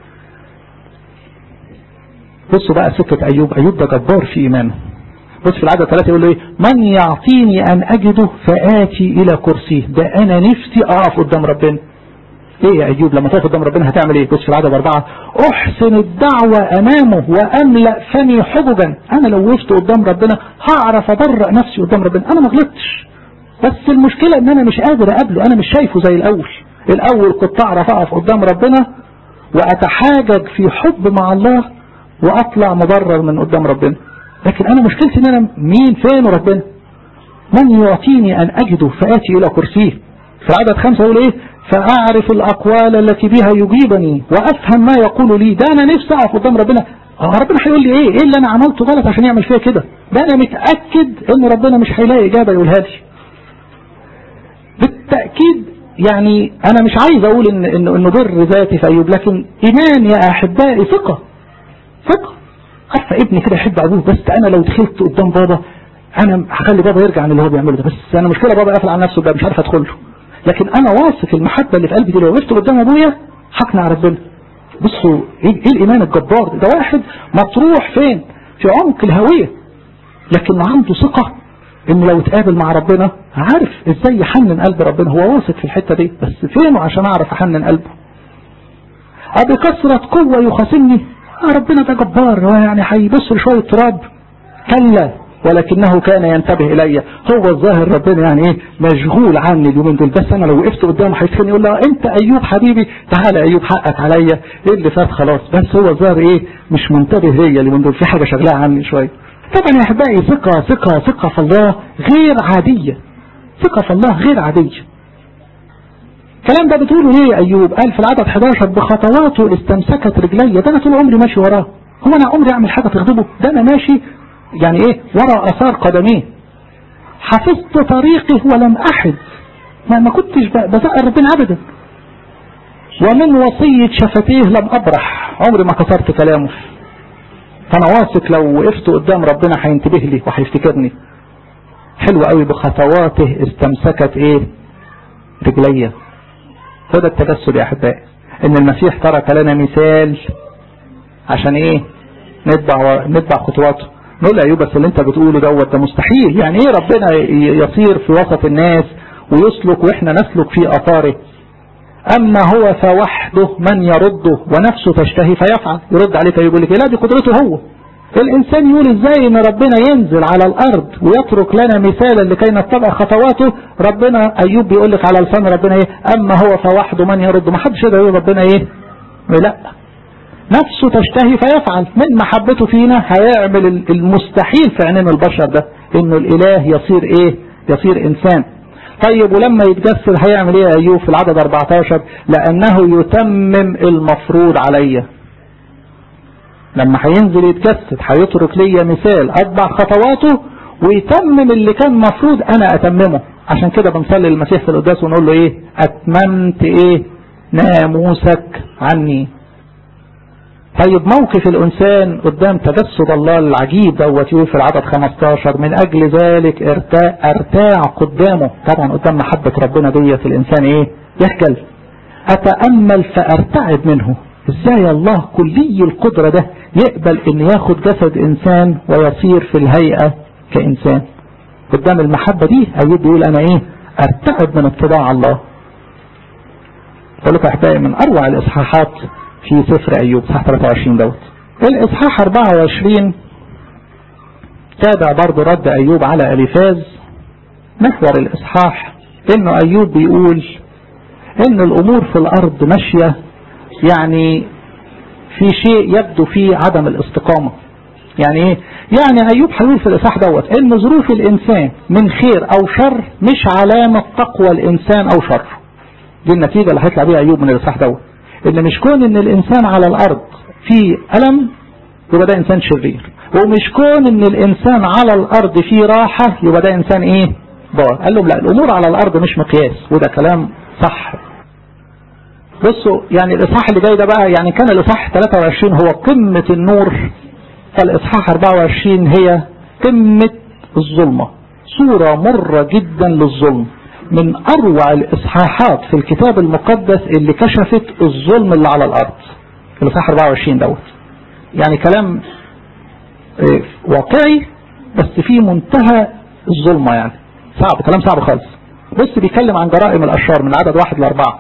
بصوا بقى سكة أيوب أيوب ده جبار في إيمانه بص في العدد ثلاثة يقول له ايه من يعطيني أن أجده فآتي إلى كرسيه ده أنا نفسي أقف قدام ربنا ايه يا أيوب لما تقف قدام ربنا هتعمل ايه بص في العدد أربعة أحسن الدعوة أمامه وأملأ فمي حججا أنا لو وقفت قدام ربنا هعرف أبرأ نفسي قدام ربنا أنا ما غلطتش بس المشكلة ان انا مش قادر اقابله انا مش شايفه زي الاول الاول كنت اعرف اقف قدام ربنا واتحاجج في حب مع الله واطلع مبرر من قدام ربنا لكن انا مشكلتي ان انا مين فين ربنا من يعطيني ان اجده فاتي الى كرسيه في العدد خمسة يقول ايه فاعرف الاقوال التي بها يجيبني وافهم ما يقول لي ده انا نفسي اقف قدام ربنا اه ربنا هيقول لي ايه ايه اللي انا عملته غلط عشان يعمل فيا كده ده انا متاكد ان ربنا مش هيلاقي اجابه يقولها لي بالتأكيد يعني أنا مش عايز أقول إن إنه إنه بر ذاتي في أيوب لكن إيمان يا أحبائي ثقة ثقة عارفة ابني كده يحب أبوه بس أنا لو دخلت قدام بابا أنا هخلي بابا يرجع عن اللي هو بيعمله ده بس أنا مشكلة بابا قافل على نفسه بقى مش عارف أدخل له لكن أنا واثق المحبة اللي في قلبي دي لو وقفت قدام أبويا هقنع ربنا بصوا إيه, إيه الإيمان الجبار ده, ده واحد مطروح فين في عمق الهوية لكن عنده ثقة انه لو اتقابل مع ربنا عارف ازاي يحنن قلب ربنا هو واثق في الحتة دي بس فينه عشان اعرف احنن قلبه ابي كثرة قوة يخاصمني آه ربنا ده جبار يعني هيبص لشوية تراب كلا ولكنه كان ينتبه الي هو الظاهر ربنا يعني ايه مشغول عني اليومين دول بس انا لو وقفت قدامه هيتخانق يقول له انت ايوب حبيبي تعالى ايوب حقك عليا ايه اللي فات خلاص بس هو الظاهر ايه مش منتبه ليا اليومين دول في حاجه شغلها عني شويه طبعا يا احبائي ثقة ثقة ثقة في الله غير عادية ثقة في الله غير عادية الكلام ده بتقوله ليه يا ايوب قال في العدد 11 بخطواته استمسكت رجلي ده انا طول عمري ماشي وراه هو انا عمري اعمل حاجة تغضبه ده انا ماشي يعني ايه ورا اثار قدميه حفظت طريقه ولم احد ما, ما كنتش بزق ربنا ابدا ومن وصية شفتيه لم أبرح عمري ما كسرت كلامه فأنا واثق لو وقفت قدام ربنا هينتبه لي وهيفتكرني حلو قوي بخطواته استمسكت ايه رجليا هذا التجسد يا احبائي ان المسيح ترك لنا مثال عشان ايه نتبع نتبع خطواته نقول ايوب بس اللي انت بتقوله دوت ده مستحيل يعني ايه ربنا يصير في وسط الناس ويسلك واحنا نسلك في اثاره اما هو فوحده من يرده ونفسه تشتهي فيفعل يرد عليك يقول لك لا دي قدرته هو الانسان يقول ازاي ان ربنا ينزل على الارض ويترك لنا مثالا لكي نتبع خطواته ربنا ايوب بيقول لك على لسان ربنا ايه اما هو فوحده من يرد ما حدش يقدر يقول ربنا ايه لا نفسه تشتهي فيفعل من محبته فينا هيعمل المستحيل في عينين البشر ده انه الاله يصير ايه يصير انسان طيب ولما يتجسد هيعمل ايه يا ايوب في العدد 14 لانه يتمم المفروض عليا لما هينزل يتجسد هيترك ليا مثال اتبع خطواته ويتمم اللي كان مفروض انا اتممه عشان كده بنصلي للمسيح في القداس ونقول له ايه اتممت ايه ناموسك عني طيب موقف الانسان قدام تجسد الله العجيب دوت يقول في العدد 15 من اجل ذلك ارتاع, ارتاع قدامه طبعا قدام محبة ربنا ديت الانسان ايه يخجل اتأمل فارتعب منه ازاي الله كلي القدرة ده يقبل ان ياخد جسد انسان ويصير في الهيئة كانسان قدام المحبة دي ايوب بيقول انا ايه ارتعب من اتباع الله اقول لك احبائي من اروع الاصحاحات في سفر ايوب صح 23 دوت الاصحاح 24 تابع برضه رد ايوب على اليفاز محور الاصحاح انه ايوب بيقول ان الامور في الارض ماشية يعني في شيء يبدو فيه عدم الاستقامة يعني ايه يعني ايوب هيقول في الاصحاح دوت ان ظروف الانسان من خير او شر مش علامة تقوى الانسان او شر دي النتيجة اللي هيطلع بيها ايوب من الاصحاح دوت ان مش كون ان الانسان على الارض في الم يبقى ده انسان شرير ومش كون ان الانسان على الارض في راحة يبقى ده انسان ايه بار قال لهم لا الامور على الارض مش مقياس وده كلام صح بصوا يعني الاصحاح اللي جاي ده بقى يعني كان الاصحاح 23 هو قمة النور فالاصحاح 24 هي قمة الظلمة صورة مرة جدا للظلم من اروع الاصحاحات في الكتاب المقدس اللي كشفت الظلم اللي على الارض الاصحاح 24 دوت يعني كلام واقعي بس في منتهى الظلمة يعني صعب كلام صعب خالص بص بيتكلم عن جرائم الاشرار من عدد واحد لاربعة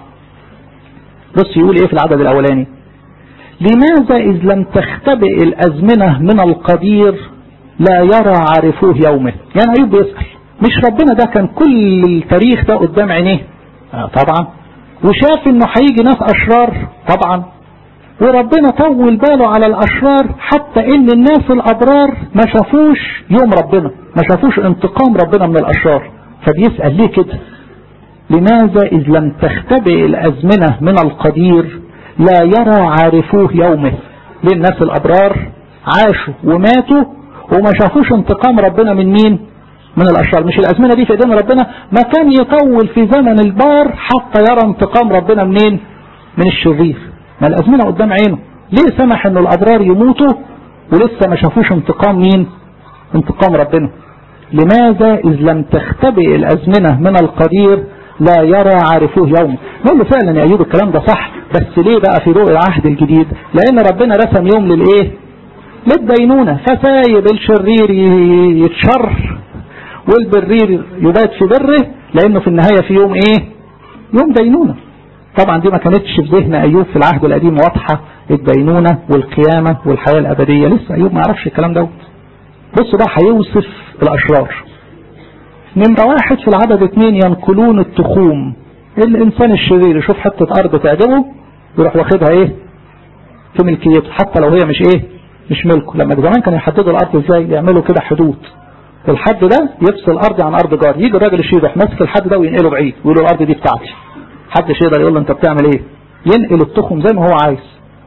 بص يقول ايه في العدد الاولاني لماذا اذ لم تختبئ الازمنة من القدير لا يرى عارفوه يومه يعني ايوب بيسأل مش ربنا ده كان كل التاريخ ده قدام عينيه آه طبعا وشاف انه هيجي ناس اشرار طبعا وربنا طول باله على الاشرار حتى ان الناس الابرار ما شافوش يوم ربنا ما شافوش انتقام ربنا من الاشرار فبيسأل ليه كده لماذا إذ لم تختبئ الأزمنة من القدير لا يرى عارفوه يومه ليه الناس الأبرار عاشوا وماتوا وما شافوش انتقام ربنا من مين من الأشرار مش الأزمنة دي في إيدين ربنا ما كان يطول في زمن البار حتى يرى انتقام ربنا منين من الشرير ما الأزمنة قدام عينه ليه سمح ان الأبرار يموتوا ولسه ما شافوش انتقام مين انتقام ربنا لماذا إذ لم تختبئ الأزمنة من القدير لا يرى عارفوه يوم نقول له فعلا يا أيوب الكلام ده صح بس ليه بقى في ضوء العهد الجديد لأن ربنا رسم يوم للإيه للدينونة فسايب الشرير يتشر والبرير يبات في بره لأنه في النهاية في يوم إيه يوم دينونة طبعا دي ما كانتش في ذهن أيوب في العهد القديم واضحة الدينونة والقيامة والحياة الأبدية لسه أيوب ما يعرفش الكلام دوت بصوا بقى هيوصف الأشرار نمرة واحد في العدد اثنين ينقلون التخوم الإنسان الشرير يشوف حتة أرض تعجبه يروح واخدها إيه في ملكيته حتى لو هي مش إيه مش ملكه لما زمان كانوا يحددوا الأرض إزاي يعملوا كده حدود الحد ده يفصل أرضي عن أرض جار يجي الراجل الشرير يروح ماسك الحد ده وينقله بعيد ويقول له الأرض دي بتاعتي محدش يقدر يقول له أنت بتعمل إيه ينقل التخم زي ما هو عايز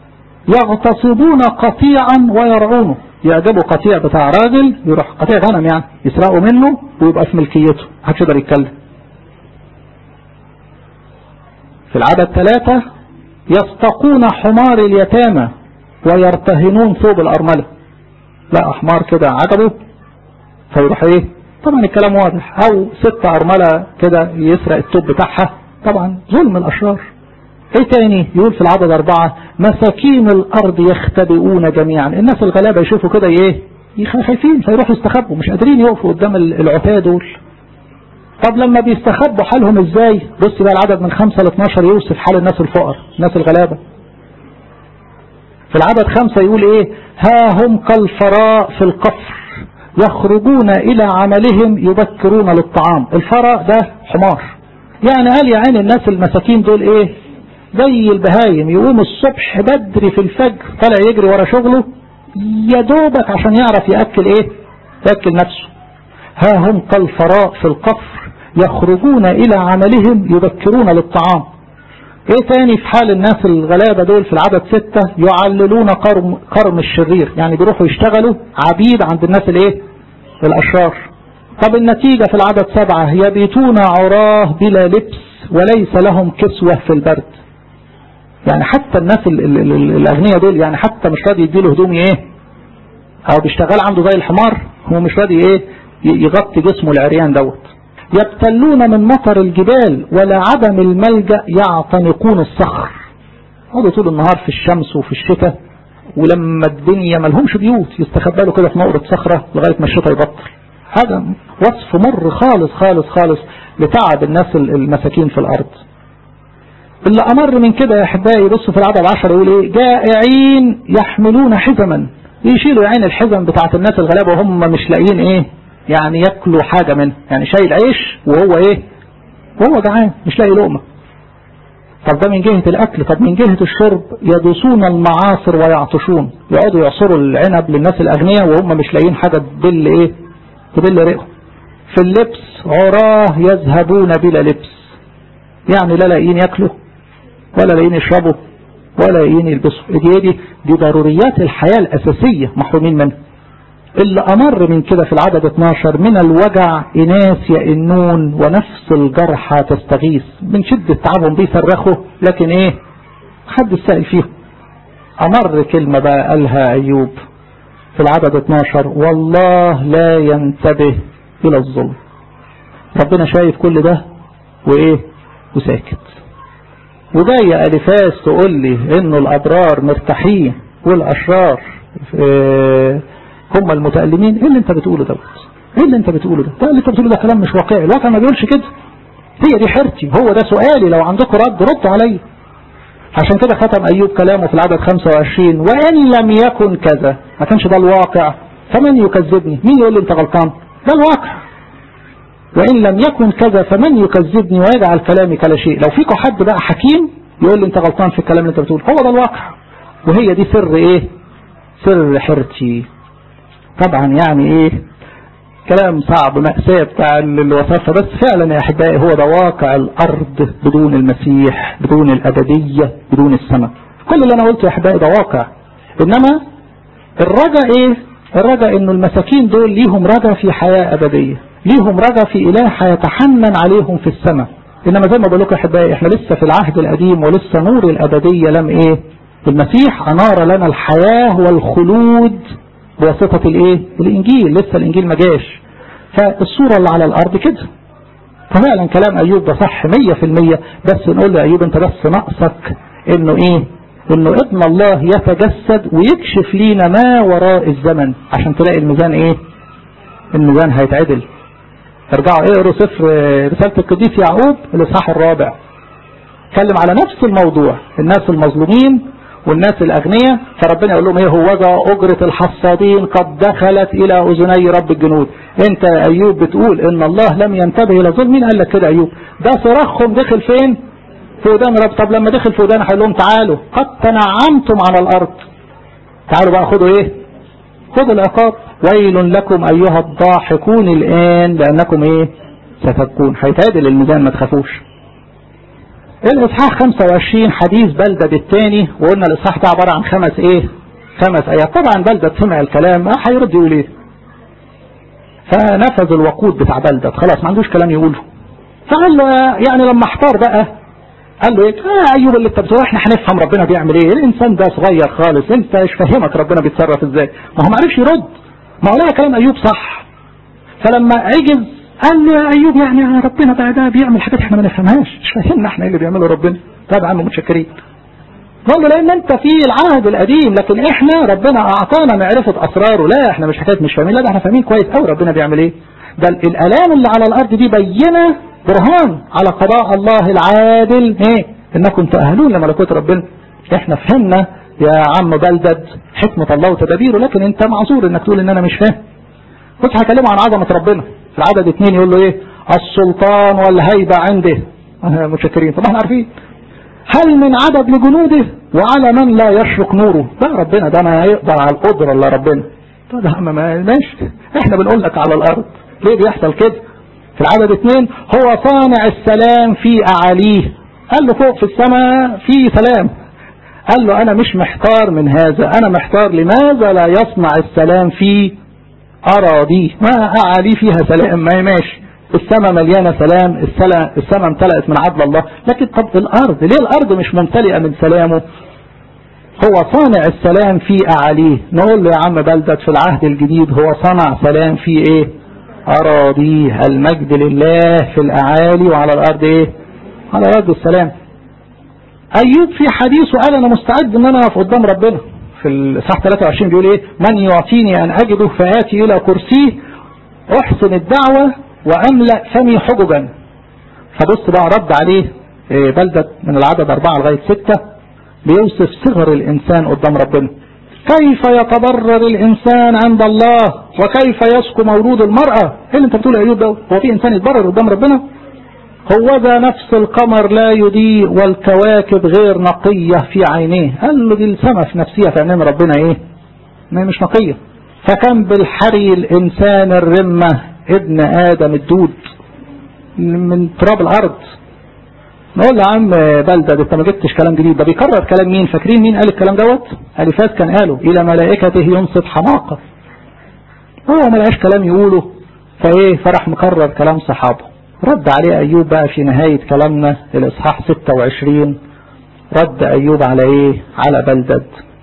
يغتصبون قطيعا ويرعونه يعجبوا قطيع بتاع راجل يروح قطيع غنم يعني يسرقوا منه ويبقى في ملكيته محدش يقدر يتكلم في العدد ثلاثة يستقون حمار اليتامى ويرتهنون ثوب الأرملة لا حمار كده عجبه فيروح ايه طبعا الكلام واضح او ست أرملة كده يسرق الثوب بتاعها طبعا ظلم الأشرار ايه تاني يقول في العدد أربعة مساكين الأرض يختبئون جميعا الناس الغلابة يشوفوا كده ايه خايفين فيروحوا يستخبوا مش قادرين يقفوا قدام العتاة دول طب لما بيستخبوا حالهم ازاي بص بقى العدد من 5 ل 12 يوصف حال الناس الفقر الناس الغلابة في العدد خمسة يقول ايه ها هم كالفراء في القفر يخرجون الى عملهم يبكرون للطعام الفراء ده حمار يعني قال يا عين الناس المساكين دول ايه زي البهايم يقوم الصبح بدري في الفجر طلع يجري ورا شغله يا دوبك عشان يعرف يأكل ايه يأكل نفسه ها هم كالفراء في القفر يخرجون الى عملهم يبكرون للطعام ايه تاني في حال الناس الغلابة دول في العدد ستة يعللون قرم, قرم الشرير يعني بيروحوا يشتغلوا عبيد عند الناس الايه الاشرار طب النتيجة في العدد سبعة يبيتون عراه بلا لبس وليس لهم كسوة في البرد يعني حتى الناس ال ال ال الاغنياء دول يعني حتى مش راضي يديله هدوم ايه او بيشتغل عنده زي الحمار هو مش راضي ايه يغطي جسمه العريان دوت يبتلون من مطر الجبال ولا عدم الملجأ يعتنقون الصخر يقعدوا طول النهار في الشمس وفي الشتاء ولما الدنيا ملهمش بيوت يستخبلوا كده في نقرة صخرة لغاية ما الشتاء يبطل هذا وصف مر خالص خالص خالص لتعب الناس المساكين في الأرض اللي أمر من كده يا أحبائي بصوا في العدد العشر يقول إيه جائعين يحملون حزما يشيلوا عين الحزم بتاعت الناس الغلابة وهم مش لاقيين إيه يعني ياكلوا حاجة منه يعني شايل عيش وهو ايه وهو جعان مش لاقي لقمة طب ده من جهة الاكل طب من جهة الشرب يدوسون المعاصر ويعطشون يقعدوا يعصروا العنب للناس الاغنياء وهم مش لاقيين حاجة تبل ايه تبل رئهم في اللبس عراه يذهبون بلا لبس يعني لا لاقيين ياكلوا ولا لاقيين يشربوا ولا لاقيين يلبسوا دي دي دي ضروريات الحياة الاساسية محرومين منها اللي أمر من كده في العدد 12 من الوجع إناس يئنون ونفس الجرحى تستغيث من شدة تعبهم بيصرخوا لكن إيه حد السائل فيهم أمر كلمة بقى قالها أيوب في العدد 12 والله لا ينتبه إلى الظلم ربنا شايف كل ده وإيه وساكت وجاية ألفاس تقول لي إنه الأبرار مرتاحين والأشرار إيه هم المتألمين ايه اللي انت بتقوله دوت ايه اللي انت بتقوله ده ده اللي انت بتقوله ده كلام مش واقعي الواقع ما بيقولش كده هي دي حيرتي هو ده سؤالي لو عندكم رد ردوا عليا عشان كده ختم ايوب كلامه في العدد 25 وان لم يكن كذا ما كانش ده الواقع فمن يكذبني مين يقول لي انت غلطان ده الواقع وان لم يكن كذا فمن يكذبني ويجعل كلامي كلا شيء لو فيكم حد بقى حكيم يقول لي انت غلطان في الكلام اللي انت بتقوله هو ده الواقع وهي دي سر ايه سر حيرتي طبعا يعني ايه كلام صعب مأساة بتاع اللي وصفها بس فعلا يا احبائي هو ده واقع الارض بدون المسيح بدون الابدية بدون السماء كل اللي انا قلته يا احبائي ده واقع انما الرجاء ايه الرجاء انه المساكين دول ليهم رجاء في حياة ابدية ليهم رجاء في اله هيتحنن عليهم في السماء انما زي ما بقول لكم يا احبائي احنا لسه في العهد القديم ولسه نور الابدية لم ايه المسيح انار لنا الحياة والخلود بواسطة الايه الانجيل لسه الانجيل ما جاش فالصورة اللي على الارض كده ففعلا كلام ايوب ده صح مية في المية بس نقول له ايوب انت بس ناقصك انه ايه انه ابن الله يتجسد ويكشف لينا ما وراء الزمن عشان تلاقي الميزان ايه الميزان هيتعدل ارجعوا اقروا سفر رسالة القديس يعقوب الاصحاح الرابع اتكلم على نفس الموضوع الناس المظلومين والناس الأغنياء فربنا يقول لهم ايه هو أجرة الحصادين قد دخلت إلى أذني رب الجنود انت أيوب بتقول ان الله لم ينتبه إلى ظلم مين قال لك كده أيوب ده صراخهم دخل فين في ودان رب طب لما دخل في ودان هيقول لهم تعالوا قد تنعمتم على الأرض تعالوا بقى خدوا ايه خدوا العقاب ويل لكم أيها الضاحكون الآن لأنكم ايه ستبكون هيتعدل الميزان ما تخافوش الاصحاح 25 حديث بلدة بالتاني وقلنا الاصحاح ده عبارة عن خمس ايه خمس ايات طبعا بلدة سمع الكلام اه هيرد يقول ايه فنفذ الوقود بتاع بلدة خلاص ما عندوش كلام يقوله فقال له يعني لما احتار بقى قال له ايه اه ايوب اللي انت بتقول احنا هنفهم ربنا بيعمل ايه الانسان ده صغير خالص انت مش فاهمك ربنا بيتصرف ازاي ما هو ما عرفش يرد ما هو لا كلام ايوب صح فلما عجز قال له يا ايوب يعني ربنا بقى ده بيعمل حاجات احنا ما نفهمهاش مش فاهمنا احنا ايه اللي بيعمله ربنا طب يا عم متشكرين قال له لان انت في العهد القديم لكن احنا ربنا اعطانا معرفة اسراره لا احنا مش حكايه مش فاهمين لا ده احنا فاهمين كويس قوي ربنا بيعمل ايه ده الالام اللي على الارض دي بينه برهان على قضاء الله العادل ايه انكم تأهلون لملكوت ربنا احنا فهمنا يا عم بلدد حكمة الله وتدابيره لكن انت معذور انك تقول ان انا مش فاهم كنت هكلمه عن عظمة ربنا في العدد اتنين يقول له ايه السلطان والهيبة عنده اه متشكرين طبعا عارفين هل من عدد لجنوده وعلى من لا يشرق نوره ده ربنا ده ما يقدر على القدرة الا ربنا طب يا عم ماشي احنا بنقول لك على الارض ليه بيحصل كده في العدد اثنين هو صانع السلام في اعاليه قال له فوق في السماء في سلام قال له انا مش محتار من هذا انا محتار لماذا لا يصنع السلام في اراضيه ما اعاليه فيها سلام ما ماشي السماء مليانة سلام السماء السماء امتلأت من عدل الله لكن طب الارض ليه الارض مش ممتلئة من سلامه هو صانع السلام في اعاليه نقول له يا عم بلدت في العهد الجديد هو صنع سلام في ايه اراضيه المجد لله في الاعالي وعلى الارض ايه على الارض السلام ايوب في حديثه قال انا مستعد ان انا اقف قدام ربنا في الاصحاح 23 بيقول ايه من يعطيني ان اجده فاتي الى كرسيه احسن الدعوة واملأ فمي حججا فبص بقى رد عليه إيه بلدة من العدد اربعة لغاية ستة بيوصف صغر الانسان قدام ربنا كيف يتضرر الانسان عند الله وكيف يسكو مولود المرأة ايه اللي انت بتقول ايوب ده هو في انسان يتضرر قدام ربنا هو ذا نفس القمر لا يضيء والكواكب غير نقية في عينيه قال له دي السما في نفسية في عينين ربنا ايه ما مش نقية فكم بالحري الانسان الرمة ابن ادم الدود من تراب الارض نقول له يا عم بلدة انت ما جبتش كلام جديد ده بيكرر كلام مين فاكرين مين قال الكلام دوت اليفاز كان قاله الى ملائكته ينصب حماقة هو ما لقاش كلام يقوله فايه فرح مكرر كلام صحابه رد عليه ايوب بقى في نهاية كلامنا الاصحاح 26 رد ايوب على ايه على بلدد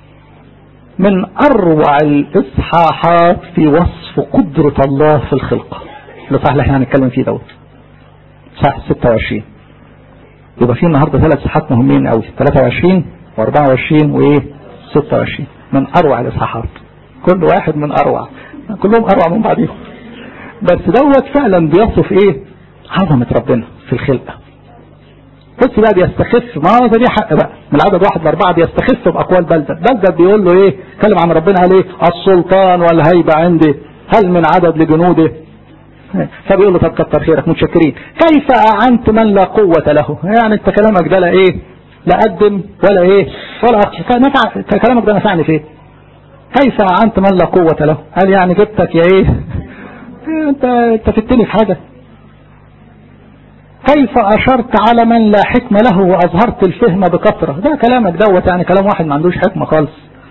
من اروع الاصحاحات في وصف قدرة الله في الخلقة الاصحاح اللي احنا هنتكلم فيه دوت صح 26 يبقى في النهارده ثلاث صحات مهمين قوي 23 و24 وايه 26 من اروع الاصحاحات كل واحد من اروع كلهم اروع من بعضهم بس دوت فعلا بيصف ايه عظمة ربنا في الخلقة بص بقى بيستخف ما هو دي حق بقى من العدد واحد لاربعة بيستخف بأقوال بلدة بلدة بيقول له ايه كلم عن ربنا قال ايه السلطان والهيبة عندي هل من عدد لجنوده فبيقول له طب كتر خيرك متشكرين كيف أعنت من لا قوة له يعني انت كلامك ده لا ايه لا قدم ولا ايه ولا نفع كلامك ده نفعني في ايه كيف أعنت من لا قوة له قال يعني جبتك يا ايه انت انت فتني في حاجة كيف أشرت على من لا حكمة له وأظهرت الفهم بكثرة ده كلامك دوت يعني كلام واحد ما عندوش حكمة خالص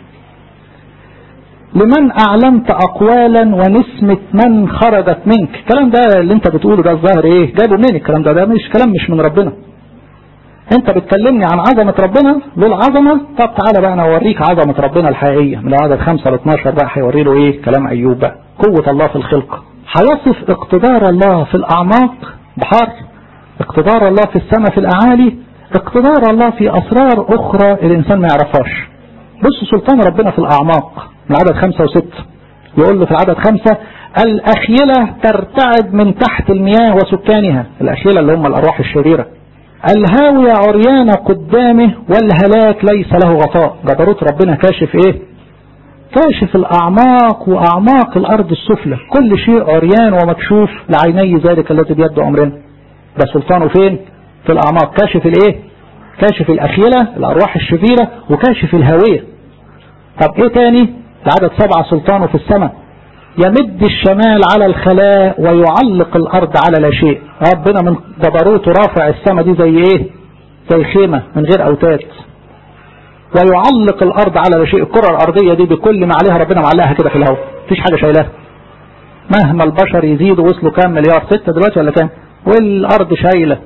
لمن أعلمت أقوالا ونسمة من خرجت منك الكلام ده اللي انت بتقوله ده الظاهر ايه جابه منين الكلام ده ده مش كلام مش من ربنا انت بتكلمني عن عظمة ربنا له العظمة طب تعالى بقى انا اوريك عظمة ربنا الحقيقية من العدد 5 ل 12 بقى هيوري له ايه كلام ايوب بقى قوة الله في الخلق هيصف اقتدار الله في الاعماق بحر اقتدار الله في السماء في الاعالي اقتدار الله في اسرار اخرى الانسان ما يعرفهاش بص سلطان ربنا في الاعماق من العدد خمسة وستة يقول له في العدد خمسة الأخيلة ترتعد من تحت المياه وسكانها الأخيلة اللي هم الأرواح الشريرة الهاوية عريانة قدامه والهلاك ليس له غطاء جبروت ربنا كاشف ايه كاشف الأعماق وأعماق الأرض السفلى كل شيء عريان ومكشوف لعيني ذلك الذي بيده أمرنا ده سلطانه فين في الأعماق كاشف الايه كاشف الأخيلة الأرواح الشريرة وكاشف الهاوية طب ايه تاني العدد سبعة سلطانه في السماء يمد الشمال على الخلاء ويعلق الارض على لا شيء ربنا من جبروته رافع السماء دي زي ايه زي خيمة من غير اوتاد ويعلق الارض على لا شيء الكرة الارضية دي بكل ما عليها ربنا معلقها كده في الهواء مفيش حاجة شايلها مهما البشر يزيدوا وصلوا كام مليار ستة دلوقتي ولا كام والارض شايلة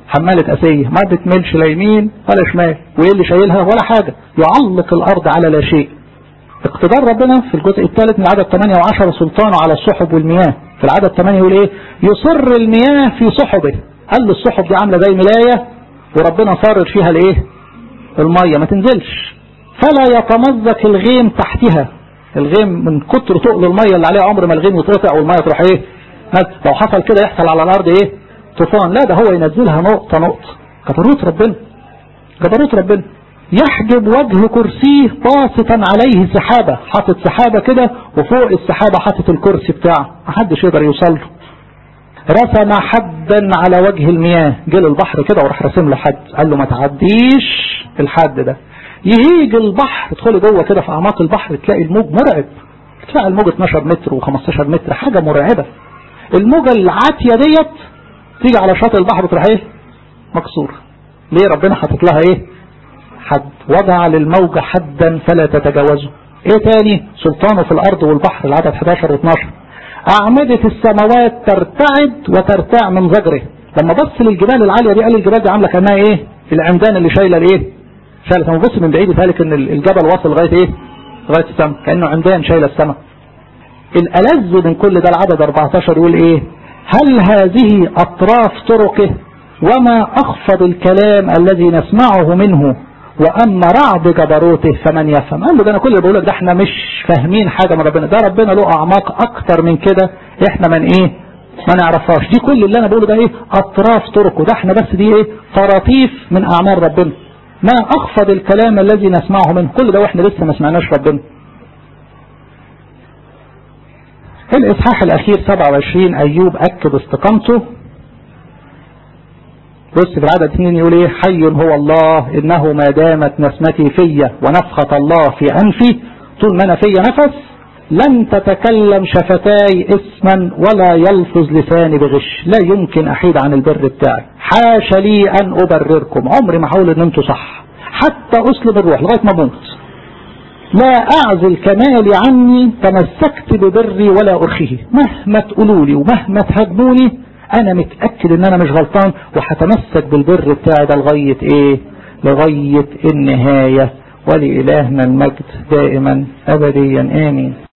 حمالة أسية ما بتملش لا يمين ولا شمال وإيه اللي شايلها ولا حاجة يعلق الأرض على لا شيء اقتدار ربنا في الجزء الثالث من العدد 8 و10 سلطانه على السحب والمياه في العدد 8 يقول ايه يصر المياه في سحبه قال له السحب دي عامله زي ملايه وربنا صارر فيها الايه الميه ما تنزلش فلا يتمزق الغيم تحتها الغيم من كتر تقل الميه اللي عليها عمر ما الغيم يتقطع والميه تروح ايه لو حصل كده يحصل على الارض ايه طوفان لا ده هو ينزلها نقطه نقطه جبروت ربنا جبروت ربنا يحجب وجه كرسيه باسطا عليه سحابة حاطط سحابة كده وفوق السحابة حاطط الكرسي بتاعه محدش يقدر يوصل له رسم حدا على وجه المياه جه البحر كده وراح رسم له حد قال له ما تعديش الحد ده يهيج البحر ادخلي جوه كده في اعماق البحر تلاقي الموج مرعب تلاقي الموج 12 متر و15 متر حاجة مرعبة الموجة العاتية ديت تيجي على شاطئ البحر تروح ايه مكسور ليه ربنا حاطط لها ايه حد وضع للموجة حدا فلا تتجاوزه ايه تاني سلطانه في الارض والبحر العدد 11 و 12 اعمدة السماوات ترتعد وترتاع من زجره لما بص للجبال العالية دي قال الجبال دي عاملة كانها ايه العمدان اللي شايلة الايه شايلة لما بص من بعيد يتهالك ان الجبل واصل لغاية ايه لغاية السماء كأنه عمدان شايلة السماء الألذ من كل ده العدد 14 يقول ايه هل هذه اطراف طرقه وما اخفض الكلام الذي نسمعه منه واما رعد جبروته فمن يفهم قال له ده انا كل اللي بقول لك ده احنا مش فاهمين حاجه من ربنا ده ربنا له اعماق اكتر من كده احنا من ايه ما نعرفهاش دي كل اللي انا بقوله ده ايه اطراف طرقه ده احنا بس دي ايه طراطيف من اعمال ربنا ما اخفض الكلام الذي نسمعه منه كل ده واحنا لسه ما سمعناش ربنا الاصحاح الاخير 27 ايوب اكد استقامته بص في العدد اثنين يقول ايه حي هو الله انه ما دامت نسمتي فيا ونفخة الله في انفي طول ما انا فيا نفس لن تتكلم شفتاي اسما ولا يلفظ لساني بغش لا يمكن احيد عن البر بتاعي حاشا لي ان ابرركم عمري ما احاول ان انتوا صح حتى اسلب الروح لغايه ما اموت لا اعزل كمالي عني تمسكت ببري ولا ارخيه مهما تقولوا لي ومهما تهاجموني انا متأكد ان انا مش غلطان وهتمسك بالبر بتاعي ده لغاية ايه لغاية النهاية ولإلهنا المجد دائما ابديا امين